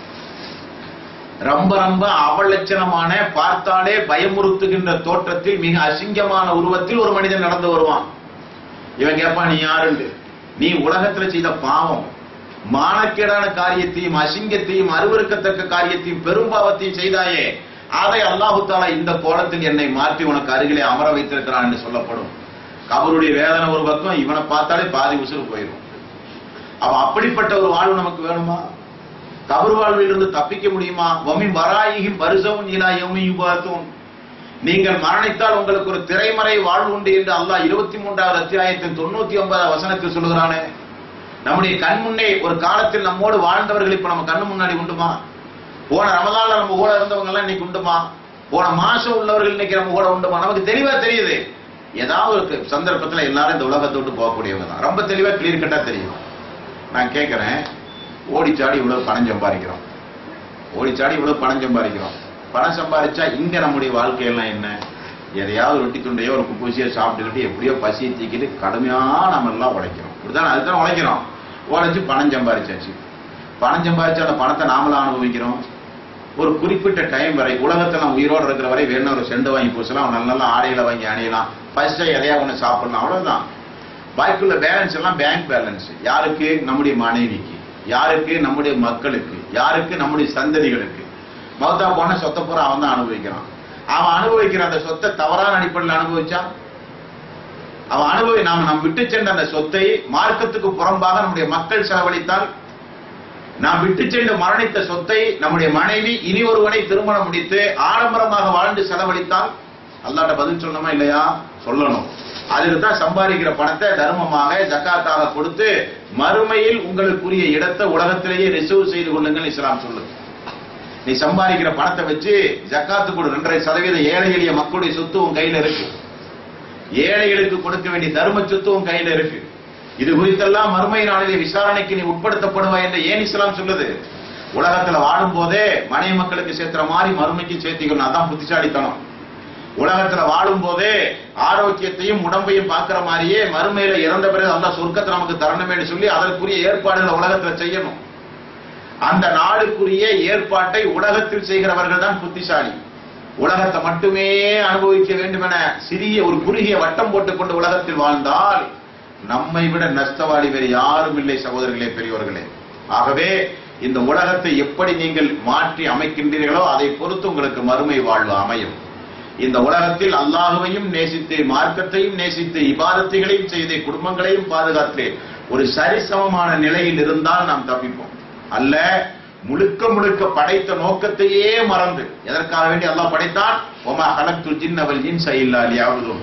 ரொம்ப ரொம்ப அவலட்சணமான பார்த்தாலே பயமுறுத்துகின்ற தோற்றத்தில் மிக அசிங்கமான உருவத்தில் ஒரு மனிதன் நடந்து வருவான் இவன் கேட்பான் நீ யாருண்டு நீ உலகத்துல செய்த பாவம் மானக்கேடான காரியத்தையும் அசிங்கத்தையும் அருவருக்கத்தக்க காரியத்தையும் பெரும்பாவத்தையும் செய்தாயே அதை அல்லாஹு தாலா இந்த கோலத்தில் என்னை மாற்றி உனக்கு அருகிலே அமர வைத்திருக்கிறான் என்று சொல்லப்படும் கபருடைய வேதனை ஒரு பக்கம் இவனை பார்த்தாலே பாதி உசுறு போயிடும் அவன் அப்படிப்பட்ட ஒரு வாழ்வு நமக்கு வேணுமா கபர் வாழ்வில் இருந்து தப்பிக்க முடியுமா வமி வராயிகும் வருஷமும் இலா யௌமியும் பார்த்தோம் நீங்கள் மரணித்தால் உங்களுக்கு ஒரு திரைமறை வாழ்வு உண்டு என்று அல்லாஹ் இருபத்தி மூன்றாவது அத்தியாயத்தின் தொண்ணூத்தி ஒன்பதாவது வசனத்தில் சொல்லுகிறானே நம்முடைய கண் முன்னே ஒரு காலத்தில் நம்மோடு வாழ்ந்தவர்கள் இப்ப நம்ம கண்ணு முன்னாடி உண்டுமா போன ரமதான்ல நம்ம கூட இருந்தவங்க எல்லாம் இன்னைக்கு உண்டுமா போன மாசம் உள்ளவர்கள் இன்னைக்கு நம்ம கூட உண்டுமா நமக்கு தெளிவா தெரியுது ஏதாவது ஒரு சந்தர்ப்பத்துல எல்லாரும் இந்த உலகத்தை விட்டு போகக்கூடியவங்க தான் ரொம்ப தெளிவா கிளியர் கட்டா தெரியும் நான் கேட்கிறேன் ஓடிச்சாடி இவ்வளவு பணம் சம்பாதிக்கிறோம் ஓடிச்சாடி இவ்வளவு பணம் சம்பாதிக்கிறோம் பணம் சம்பாதிச்சா இங்க நம்முடைய வாழ்க்கையெல்லாம் என்ன எதையாவது ரொட்டி துண்டையோ ஒரு குப்பூசியோ சாப்பிட்டுக்கிட்டு எப்படியோ பசியை தீக்கிட்டு கடுமையா நம்ம எல்லாம் உழைக்கிறோம் இப்படிதான் அதுதான் உழைக்கிறோம் உழைச்சு பணம் சம்பாதிச்சாச்சு பணம் சம்பாதிச்சு அந்த பணத்தை நாமளும் அனுபவிக்கிறோம் ஒரு குறிப்பிட்ட டைம் வரை உலகத்துல நம்ம உயிரோடு இருக்கிற வரை வேணும் ஒரு செண்டு வாங்கி பூசலாம் நல்ல நல்ல ஆடைகளை வாங்கி அணியலாம் ஃபர்ஸ்ட் எதையா ஒண்ணு சாப்பிடலாம் அவ்வளவுதான் பாக்கியுள்ள பேலன்ஸ் எல்லாம் பேங்க் பேலன்ஸ் யாருக்கு நம்முடைய மனைவிக்கு யாருக்கு நம்முடைய மக்களுக்கு யாருக்கு நம்முடைய சந்ததிகளுக்கு மௌத்தா போன சொத்தை பூரா அவன் தான் அனுபவிக்கிறான் அவன் அனுபவிக்கிற அந்த சொத்தை தவறான அடிப்படையில் அனுபவிச்சா அவன் அனுபவி நாம் நாம் விட்டு சென்ற அந்த சொத்தை மார்க்கத்துக்கு புறம்பாக நம்முடைய மக்கள் செலவழித்தால் நாம் விட்டு சென்று மரணித்த சொத்தை நம்முடைய மனைவி இனி ஒருவனை திருமணம் முடித்து ஆடம்பரமாக வாழ்ந்து செலவழித்தால் அல்லாட்ட பதில் சொல்லணுமா இல்லையா சொல்லணும் அதுக்கு தான் சம்பாதிக்கிற பணத்தை தர்மமாக ஜக்காத்தாக கொடுத்து மறுமையில் உங்களுக்குரிய இடத்தை உலகத்திலேயே ரிசர்வ் செய்து கொள்ளுங்கள் இஸ்லாம் சொல்லுது நீ சம்பாதிக்கிற பணத்தை வச்சு ஜக்காத்து கொடு ரெண்டரை சதவீதம் ஏழை எளிய மக்களுடைய சொத்து உன் கையில இருக்கு ஏழைகளுக்கு கொடுக்க வேண்டிய தர்ம சொத்து உன் கையில இருக்கு இது குறித்தெல்லாம் மறுமை நாளிலே விசாரணைக்கு நீ உட்படுத்தப்படுவாய் என்று ஏன் இஸ்லாம் சொல்லுது உலகத்துல வாழும் போதே மனைவி மக்களுக்கு சேர்த்துற மாதிரி மறுமைக்கு சேர்த்திக்கணும் அதான் புத்திசாலித்தனம் உலகத்துல வாழும் போதே ஆரோக்கியத்தையும் உடம்பையும் பார்க்கிற மாதிரியே மறுமையில இறந்த பிறகு அந்த சொர்க்கத்தை நமக்கு தரணுமேனு சொல்லி அதற்குரிய ஏற்பாடுகளை உலகத்துல செய்யணும் அந்த நாளுக்குரிய ஏற்பாட்டை உலகத்தில் செய்கிறவர்கள் தான் புத்திசாலி உலகத்தை மட்டுமே அனுபவிக்க வேண்டும் என சிறிய ஒரு குறுகிய வட்டம் போட்டுக்கொண்டு உலகத்தில் வாழ்ந்தால் நம்மை விட நஷ்டவாளி வேறு யாரும் இல்லை சகோதரர்களே பெரியவர்களே ஆகவே இந்த உலகத்தை எப்படி நீங்கள் மாற்றி அமைக்கின்றீர்களோ அதை பொறுத்து உங்களுக்கு மறுமை வாழ்வு அமையும் இந்த உலகத்தில் அல்லாஹுவையும் நேசித்து மார்க்கத்தையும் நேசித்து இபாதத்தைகளையும் செய்து குடும்பங்களையும் பாதுகாத்து ஒரு சரிசமமான நிலையில் இருந்தால் நாம் தப்பிப்போம் அல்ல முழுக்க முழுக்க படைத்த நோக்கத்தையே மறந்து எதற்காக வேண்டி அல்லாஹ் படைத்தான் ஒமா கலக்து ஜின்னவல் இன்ச இல்லா லியாவுதும்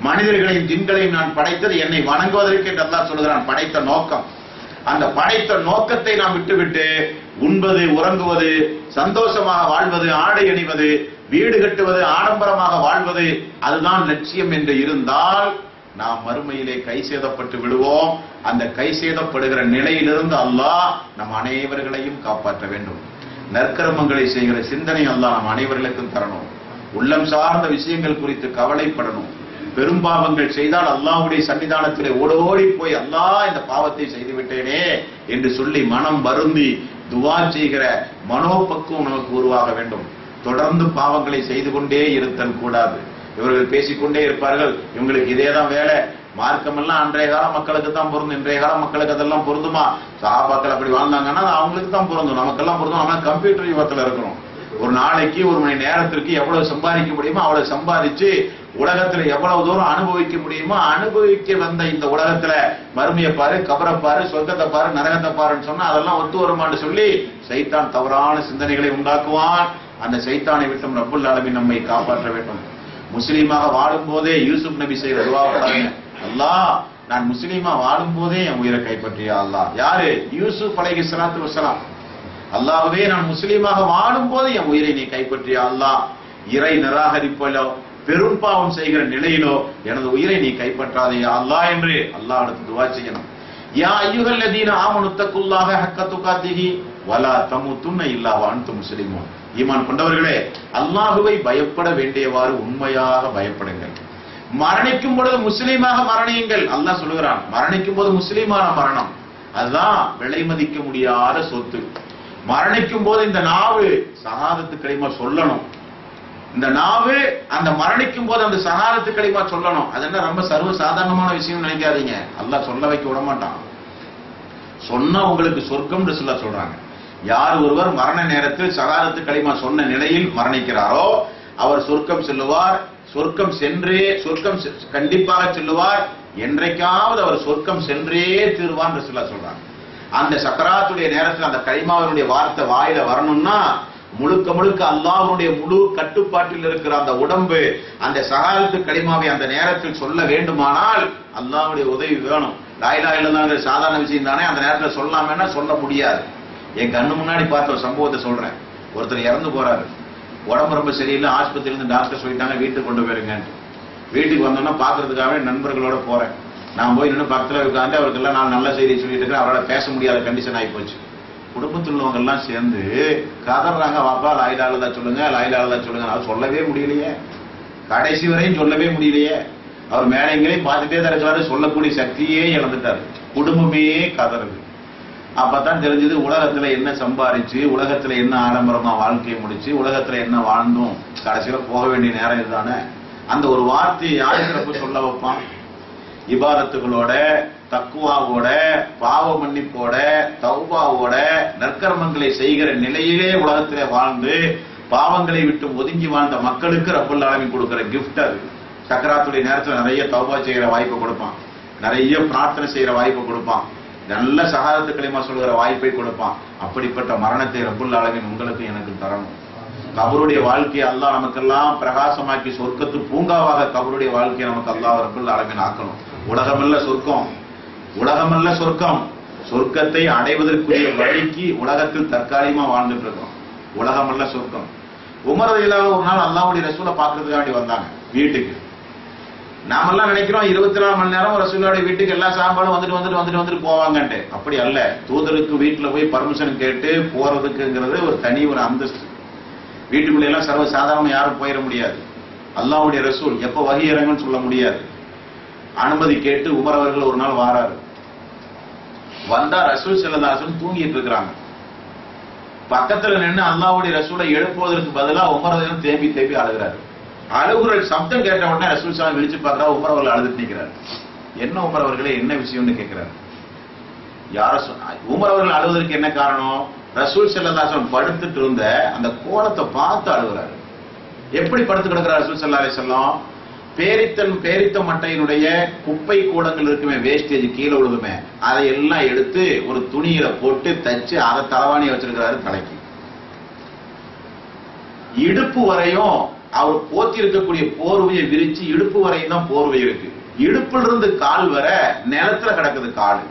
மனிதர்களையும் ஜின்களையும் நான் படைத்தது என்னை வணங்குவதற்கு என்று அல்லாஹ் சொல்கிறான் படைத்த நோக்கம் அந்த படைத்த நோக்கத்தை நாம் விட்டுவிட்டு உண்பது உறங்குவது சந்தோஷமாக வாழ்வது ஆடை அணிவது வீடு கட்டுவது ஆடம்பரமாக வாழ்வது அதுதான் லட்சியம் என்று இருந்தால் நாம் மறுமையிலே கை சேதப்பட்டு விடுவோம் அந்த கை சேதப்படுகிற நிலையிலிருந்து அல்லாஹ் நம் அனைவர்களையும் காப்பாற்ற வேண்டும் நற்கர்மங்களை செய்கிற சிந்தனை அல்லாஹ் நம் அனைவர்களுக்கும் தரணும் உள்ளம் சார்ந்த விஷயங்கள் குறித்து கவலைப்படணும் பெரும்பாவங்கள் செய்தால் அல்லாஹ்வுடைய சன்னிதானத்திலே ஓடோடி போய் அல்லாஹ் இந்த பாவத்தை செய்து விட்டேனே என்று சொல்லி மனம் வருந்தி துவா செய்கிற மனோபக்குவம் நமக்கு உருவாக வேண்டும் தொடர்ந்து பாவங்களை செய்து கொண்டே இருத்தல் கூடாது இவர்கள் பேசிக்கொண்டே இருப்பார்கள் இவங்களுக்கு இதேதான் வேலை மார்க்கமெல்லாம் அன்றைய கால மக்களுக்கு தான் பொருந்தும் இன்றைய கால மக்களுக்கு அதெல்லாம் பொருந்துமா சஹாபாக்கள் அப்படி வாழ்ந்தாங்கன்னா அது அவங்களுக்கு தான் பொருந்தும் நமக்கெல்லாம் பொருந்தும் நம்ம கம்ப்யூட்டர் யுகத்துல இருக்கிறோம் ஒரு நாளைக்கு ஒரு மணி நேரத்திற்கு எவ்வளவு சம்பாதிக்க முடியுமோ அவ்வளவு சம்பாதிச்சு உலகத்துல எவ்வளவு தூரம் அனுபவிக்க முடியுமோ அனுபவிக்க வந்த இந்த உலகத்துல மறுமையை பாரு கபரை பாரு சொர்க்கத்தை பாரு நரகத்தை பாருன்னு சொன்னா அதெல்லாம் ஒத்து வருமான்னு சொல்லி சைத்தான் தவறான சிந்தனைகளை உண்டாக்குவான் அந்த சைத்தானை விட்டும் ரப்புல் ஆலமீன் நம்மை காப்பாற்ற வேண்டும் முஸ்லீமாக வாழும் போதே யூசுப் நபி செய்த துவா பாருங்க அல்லாஹ் நான் முஸ்லீமா வாழும் போதே என் உயிரை கைப்பற்றியா அல்லாஹ் யாரு யூசுப் அலைஹி ஸலாத்து வஸலாம் அல்லாஹ்வே நான் முஸ்லீமாக வாழும் போது என் உயிரை நீ கைப்பற்றியா அல்லாஹ் இறை நிராகரிப்பலோ பெரும் பாவம் செய்கிற நிலையிலோ எனது உயிரை நீ கைப்பற்றாதே யா அல்லாஹ் என்று அல்லாஹ் அடுத்து துவா செய்யணும் யா ஐயுகல் லதீன ஆமனு தக்குல்லாஹ ஹக்க துகாத்திஹி வலா தமுத்துன்ன இல்லா வான்து முஸ்லிமூன் ஈமான் கொண்டவர்களே அல்லாஹுவை பயப்பட வேண்டியவாறு உண்மையாக பயப்படுங்கள் மரணிக்கும் பொழுது முஸ்லீமாக மரணியுங்கள் அல்லாஹ் சொல்லுகிறான் மரணிக்கும் போது முஸ்லீமான மரணம் அதுதான் விலை மதிக்க முடியாத சொத்து மரணிக்கும் போது இந்த நாவு சகாதத்து களிமா சொல்லணும் இந்த நாவு அந்த மரணிக்கும் போது அந்த சகாதத்து களிமா சொல்லணும் அது என்ன ரொம்ப சர்வ சாதாரணமான விஷயம் நினைக்காதீங்க அல்லாஹ் சொல்ல வைக்க விட மாட்டான் சொன்னா உங்களுக்கு சொர்க்கம்னு சொல்ல சொல்றாங்க யார் ஒருவர் மரண நேரத்தில் சகாதத்து களிமா சொன்ன நிலையில் மரணிக்கிறாரோ அவர் சொர்க்கம் செல்லுவார் சொர்க்கம் சென்றே சொர்க்கம் செ- கண்டிப்பாக செல்லுவார் என்றைக்காவது அவர் சொர்க்கம் சென்றே தீர்வான் சொல்ல சொல்றாங்க அந்த சக்கராத்துடைய நேரத்தில் அந்த களிமாவினுடைய வார்த்தை வாயில வரணும்னா முழுக்க முழுக்க அல்லாஹ்வுடைய முழு கட்டுப்பாட்டில் இருக்கிற அந்த உடம்பு அந்த சகாலத்து களிமாவை அந்த நேரத்தில் சொல்ல வேண்டுமானால் அல்லாஹ்வுடைய உதவி வேணும் லாயிலா இல்லதாங்கிற சாதாரண விஷயம் தானே அந்த நேரத்தில் சொல்லாமன்னா சொல்ல முடியாது என் கண்ணு முன்னாடி பார்த்த ஒரு சம்பவத்தை சொல்றேன் ஒருத்தர் இறந்து போறாரு உடம்பு ரொம்ப சரியில்லை ஆஸ்பத்திரியில இருந்து டாக்டர் சொல்லிட்டாங்க வீட்டுக்கு கொண்டு போயிருங்கன்ட்டு வீட்டுக்கு வந்தோம்னா பாக்குறதுக்காக நண்பர்களோட போறேன் நான் போய் நின்று பக்கத்துல உட்காந்து அவருக்கெல்லாம் நான் நல்ல செய்தி சொல்லிட்டு இருக்கேன் அவரோட பேச முடியாத கண்டிஷன் ஆகி போச்சு குடும்பத்தில் உள்ளவங்க எல்லாம் சேர்ந்து கதறாங்க வாப்பா லாயிலாளதா சொல்லுங்க லாயிலாளதா சொல்லுங்க அவர் சொல்லவே முடியலையே கடைசி வரையும் சொல்லவே முடியலையே அவர் மேலைங்களையும் பார்த்துட்டே தான் இருக்கிறாரு சொல்லக்கூடிய சக்தியே இழந்துட்டாரு குடும்பமே கதறுது அப்பதான் தெரிஞ்சது உலகத்துல என்ன சம்பாரிச்சு உலகத்துல என்ன ஆடம்பரமா வாழ்க்கையை முடிச்சு உலகத்துல என்ன வாழ்ந்தோம் கடைசியில போக வேண்டிய நேரம் இதுதானே அந்த ஒரு வார்த்தையை யாருக்கிறப்ப சொல்ல வைப்பான் இபாதத்துகளோட தக்குவாவோட பாவ மன்னிப்போட தௌபாவோட நற்கர்மங்களை செய்கிற நிலையிலே உலகத்திலே வாழ்ந்து பாவங்களை விட்டு ஒதுங்கி வாழ்ந்த மக்களுக்கு ரப்புல் ஆலமீன் கொடுக்கிற gift அது சக்கராத்துடைய நேரத்துல நிறைய தௌபா செய்கிற வாய்ப்பை கொடுப்பான் நிறைய பிரார்த்தனை செய்யற வாய்ப்பை கொடுப்பான் நல்ல சகாதத்து களிமா சொல்கிற வாய்ப்பை கொடுப்பான் அப்படிப்பட்ட மரணத்தை ரப்புல் ஆலமீன் உங்களுக்கு எனக்கு தரணும் கபருடைய வாழ்க்கையை அல்லாஹ் நமக்கெல்லாம் பிரகாசமாக்கி சொர்க்கத்து பூங்காவாக கபருடைய வாழ்க்கையை நமக்கு அல்லாஹ் ரப்புல் ஆலமீன் ஆக்கணும் உலகமல்ல சொர்க்கம் உலகமல்ல சொர்க்கம் சொர்க்கத்தை அடைவதற்குரிய வழிக்கு உலகத்தில் தற்காலிகமா வாழ்ந்துட்டு இருக்கோம் உலகமல்ல சொர்க்கம் உமர் ரலியல்லாஹு ஒரு நாள் அல்லாஹ்வுடைய ரசூலை பார்க்கறதுக்காண்டி வந்தாங்க வீட்டுக்கு நாமெல்லாம் நினைக்கிறோம் இருபத்தி நாலு மணி நேரம் ரசூலுடைய வீட்டுக்கு எல்லா சாப்பாடும் வந்துட்டு வந்துட்டு வந்துட்டு வந்துட்டு போவாங்கன்ட்டு அப்படி அல்ல தூதருக்கு வீட்டுல போய் பர்மிஷன் கேட்டு போறதுக்குங்கிறது ஒரு தனி ஒரு அந்தஸ்து வீட்டுக்குள்ள எல்லாம் சர்வ சாதாரணமா யாரும் போயிட முடியாது அல்லாஹ்வுடைய ரசூல் எப்ப வகை இறங்குன்னு சொல்ல முடியாது அனுமதி கேட்டு உமர் அவர்கள் ஒரு நாள் வாராரு வந்தா ரசூல் செல்லதாசன் தூங்கிட்டு இருக்கிறாங்க பக்கத்துல நின்னு அல்லாஹ்வுடைய ரசூலை எழுப்புவதற்கு பதிலா உமர் அவர்கள் தேம்பி தேம்பி அழுகிறாரு அழுகுற சப்தம் கேட்ட உடனே ரசூல் சாமி விழிச்சு பார்க்கறா உமர் அவர்கள் அழுதுட்டு நிக்கிறாரு என்ன உமர் அவர்களே என்ன விஷயம்னு கேட்கிறாரு யார சொன்னா உமர் அவர்கள் அழுவதற்கு என்ன காரணம் ரசூல் செல்லதாசன் படுத்துட்டு இருந்த அந்த கோலத்தை பார்த்து அழுகுறாரு எப்படி படுத்து கிடக்கிறார் ரசூல் சல்லா அலிசல்லாம் பேரித்தன் பேரித்த மட்டையினுடைய குப்பை கூடங்கள் இருக்குமே வேஸ்டேஜ் கீழே விழுதுமே அதை எல்லாம் எடுத்து ஒரு துணியில போட்டு தச்சு அதை தலவாணியை வச்சிருக்கிறாரு தலைக்கு இடுப்பு வரையும் அவர் போத்தி இருக்கக்கூடிய போர்வையை விரிச்சு இடுப்பு வரையும் தான் போர்வை இருக்கு இடுப்புல இருந்து கால் வர நிலத்துல கிடக்குது கால்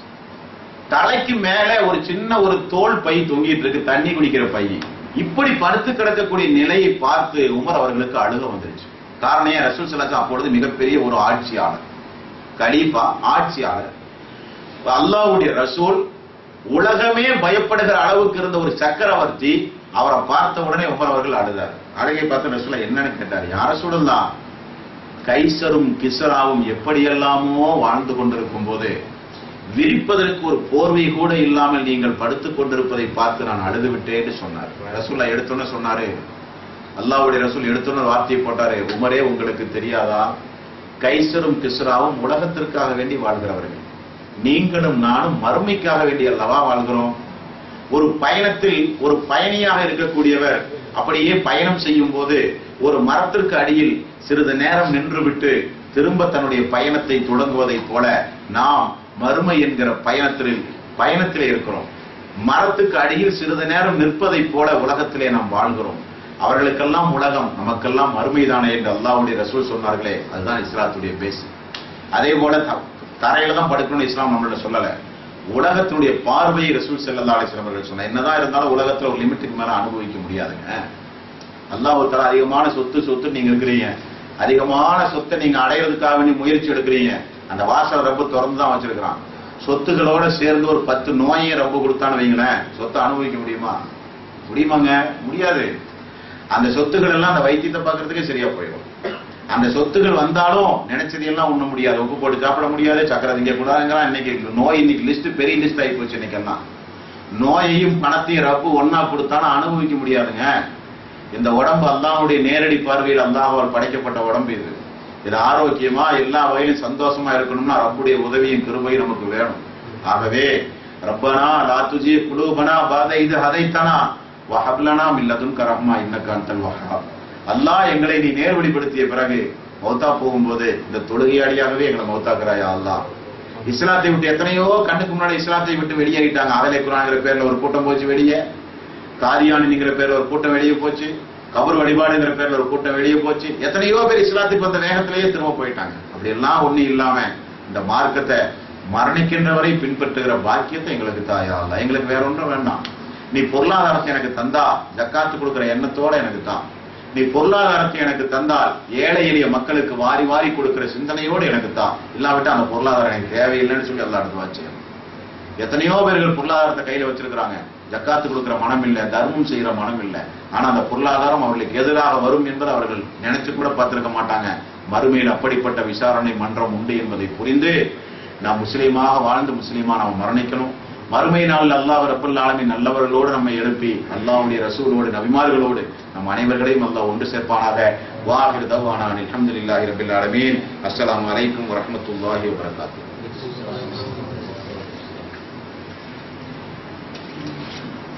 தலைக்கு மேல ஒரு சின்ன ஒரு தோல் பை தொங்கிட்டு இருக்கு தண்ணி குடிக்கிற பை இப்படி படுத்து கிடக்கக்கூடிய நிலையை பார்த்து உமர் அவர்களுக்கு அழுக வந்துருச்சு காரணம் ஏன் ரசூல் சலாசம் அப்பொழுது மிகப்பெரிய ஒரு ஆட்சியாளர் கலீஃபா ஆட்சியாளர் அல்லாஹ்வுடைய ரசூல் உலகமே பயப்படுகிற அளவுக்கு இருந்த ஒரு சக்கரவர்த்தி அவரை பார்த்த உடனே உமர் அவர்கள் அழுதார் அழகை பார்த்த ரசூலா என்னன்னு கேட்டார் யார சொல்லலாம் கைசரும் கிசராவும் எப்படியெல்லாமோ வாழ்ந்து கொண்டிருக்கும் போது விரிப்பதற்கு ஒரு போர்வை கூட இல்லாமல் நீங்கள் படுத்துக் கொண்டிருப்பதை பார்த்து நான் அழுது விட்டேன்னு சொன்னார் ரசூல்லா எடுத்தோன்னு சொன்னாரு அல்லாஹ்வுடைய ரசூல் எடுத்தோன்னு ஒரு வார்த்தையை போட்டாரு உமரே உங்களுக்கு தெரியாதா கைசரும் கிஸ்ராவும் உலகத்திற்காக வேண்டி வாழ்கிறவர்கள் நீங்களும் நானும் மறுமைக்காக வேண்டி அல்லவா வாழ்கிறோம் ஒரு பயணத்தில் ஒரு பயணியாக இருக்கக்கூடியவர் அப்படியே பயணம் செய்யும் போது ஒரு மரத்திற்கு அடியில் சிறிது நேரம் நின்றுவிட்டு திரும்ப தன்னுடைய பயணத்தை தொடங்குவதைப் போல நாம் மறுமை என்கிற பயணத்தில் பயணத்திலே இருக்கிறோம் மரத்துக்கு அடியில் சிறிது நேரம் நிற்பதைப் போல உலகத்திலே நாம் வாழ்கிறோம் அவர்களுக்கெல்லாம் உலகம் நமக்கெல்லாம் மறுமைதானே என்று அல்லாஹ்வுடைய ரசூல் சொன்னார்களே அதுதான் இஸ்லாத்துடைய பேஸ் அதே போல த- தரையில தான் படுக்கணும்னு இஸ்லாம் நம்மள சொல்லல உலகத்தினுடைய பார்வையை ரசூல் ஸல்லல்லாஹு அலைஹி வஸல்லம் அவர்கள் சொன்னார் என்னதான் இருந்தாலும் உலகத்துல ஒரு லிமிட்டுக்கு மேல அனுபவிக்க முடியாதுங்க அல்லாஹ் தர அதிகமான சொத்து சொத்து நீங்க இருக்கிறீங்க அதிகமான சொத்தை நீங்க அடையிறதுக்காக வேண்டி முயற்சி எடுக்கிறீங்க அந்த வாசல் ரொம்ப திறந்து தான் வச்சிருக்கிறான் சொத்துக்களோட சேர்ந்து ஒரு பத்து நோயை ரொம்ப கொடுத்தான்னு வைங்களேன் சொத்தை அனுபவிக்க முடியுமா முடியுமாங்க முடியாது அந்த சொத்துக்கள் எல்லாம் அந்த வைத்தியத்தை பார்க்கறதுக்கே சரியா போயிடும் அந்த சொத்துக்கள் வந்தாலும் நினைச்சதையெல்லாம் ஒண்ண முடியாது உப்பு போட்டு சாப்பிட முடியாது சக்கரை திங்க கூடாதுங்கிறான் இன்னைக்கு நோய் இன்னைக்கு லிஸ்ட் பெரிய லிஸ்ட் ஆகி போச்சு இன்னைக்கெல்லாம் நோயையும் பணத்தையும் ரப்பு ஒன்னா கொடுத்தாலும் அனுபவிக்க முடியாதுங்க இந்த உடம்பு அல்லாஹ்வுடைய நேரடி பார்வையில் அல்லாஹ்வால் படைக்கப்பட்ட உடம்பு இது இது ஆரோக்கியமா எல்லா வகையிலும் சந்தோஷமா இருக்கணும்னா ரப்புடைய உதவியும் கிருபையும் நமக்கு வேணும் ஆகவே ரப்பனா லா துஜி குலூபனா பாத இது ஹதைத்தனா வஹப்லனா மில்லதுன் கரஹ்மா இன்னக அன்தல் வஹாப் அல்லாஹ் எங்களை நீ நேர்வழிப்படுத்திய பிறகு மௌத்தா போகும்போது இந்த தொழுகையாளியாகவே எங்களை மௌத்தாக்குறாயா அல்லாஹ் இஸ்லாத்தை விட்டு எத்தனையோ கண்ணுக்கு முன்னாடி இஸ்லாத்தை விட்டு வெளியேறிட்டாங்க அதலே குரான்ங்கிற பேர்ல ஒரு கூட்டம் போச்சு வெளியே காதியானிங்கிற பேர்ல ஒரு கூட்டம் வெளியே போச்சு கபர் வழிபாடுங்கிற பேர்ல ஒரு கூட்டம் வெளியே போச்சு எத்தனையோ பேர் இஸ்லாத்துக்கு வந்த வேகத்திலேயே திரும்ப போயிட்டாங்க அப்படி எல்லாம் ஒண்ணு இல்லாம இந்த மார்க்கத்தை மரணிக்கின்ற வரை பின்பற்றுகிற பாக்கியத்தை எங்களுக்கு தாயா அல்ல எங்களுக்கு வேற ஒன்றும் வேண்டாம் நீ பொருளாதாரத்தை எனக்கு தந்தா ஜக்காத்து கொடுக்கிற எண்ணத்தோட எனக்கு தான் நீ பொருளாதாரத்தை எனக்கு தந்தால் ஏழை எளிய மக்களுக்கு வாரி வாரி கொடுக்கிற சிந்தனையோடு எனக்கு தான் இல்லாவிட்டா அந்த பொருளாதாரம் எனக்கு தேவையில்லைன்னு சொல்லி எல்லா இடத்துல வச்சுக்கணும் எத்தனையோ பேர்கள் பொருளாதாரத்தை கையில வச்சிருக்கிறாங்க ஜக்காத்து கொடுக்கிற மனம் இல்ல தர்மம் செய்யற மனம் இல்ல ஆனா அந்த பொருளாதாரம் அவர்களுக்கு எதிராக வரும் என்பதை அவர்கள் நினைச்சு கூட பார்த்திருக்க மாட்டாங்க மறுமையில் அப்படிப்பட்ட விசாரணை மன்றம் உண்டு என்பதை புரிந்து நாம் முஸ்லீமாக வாழ்ந்து முஸ்லீமா நாம் மரணிக்கணும் மறுமை நாள் அல்லாஹ் ரப்பல் ஆலமீன் நல்லவர்களோடு நம்மை எழுப்பி அல்லாஹ்வுடைய ரசூலோடு நபிமார்களோடு நம் அனைவர்களையும் அல்லாஹ் ஒன்று சேர்ப்பானாக வாஹிர் தவானான் அல்ஹம்துலில்லாஹி ரப்பில் ஆலமீன் அஸ்ஸலாமு அலைக்கும் வரஹ்மத்துல்லாஹி வபரகாத்துஹு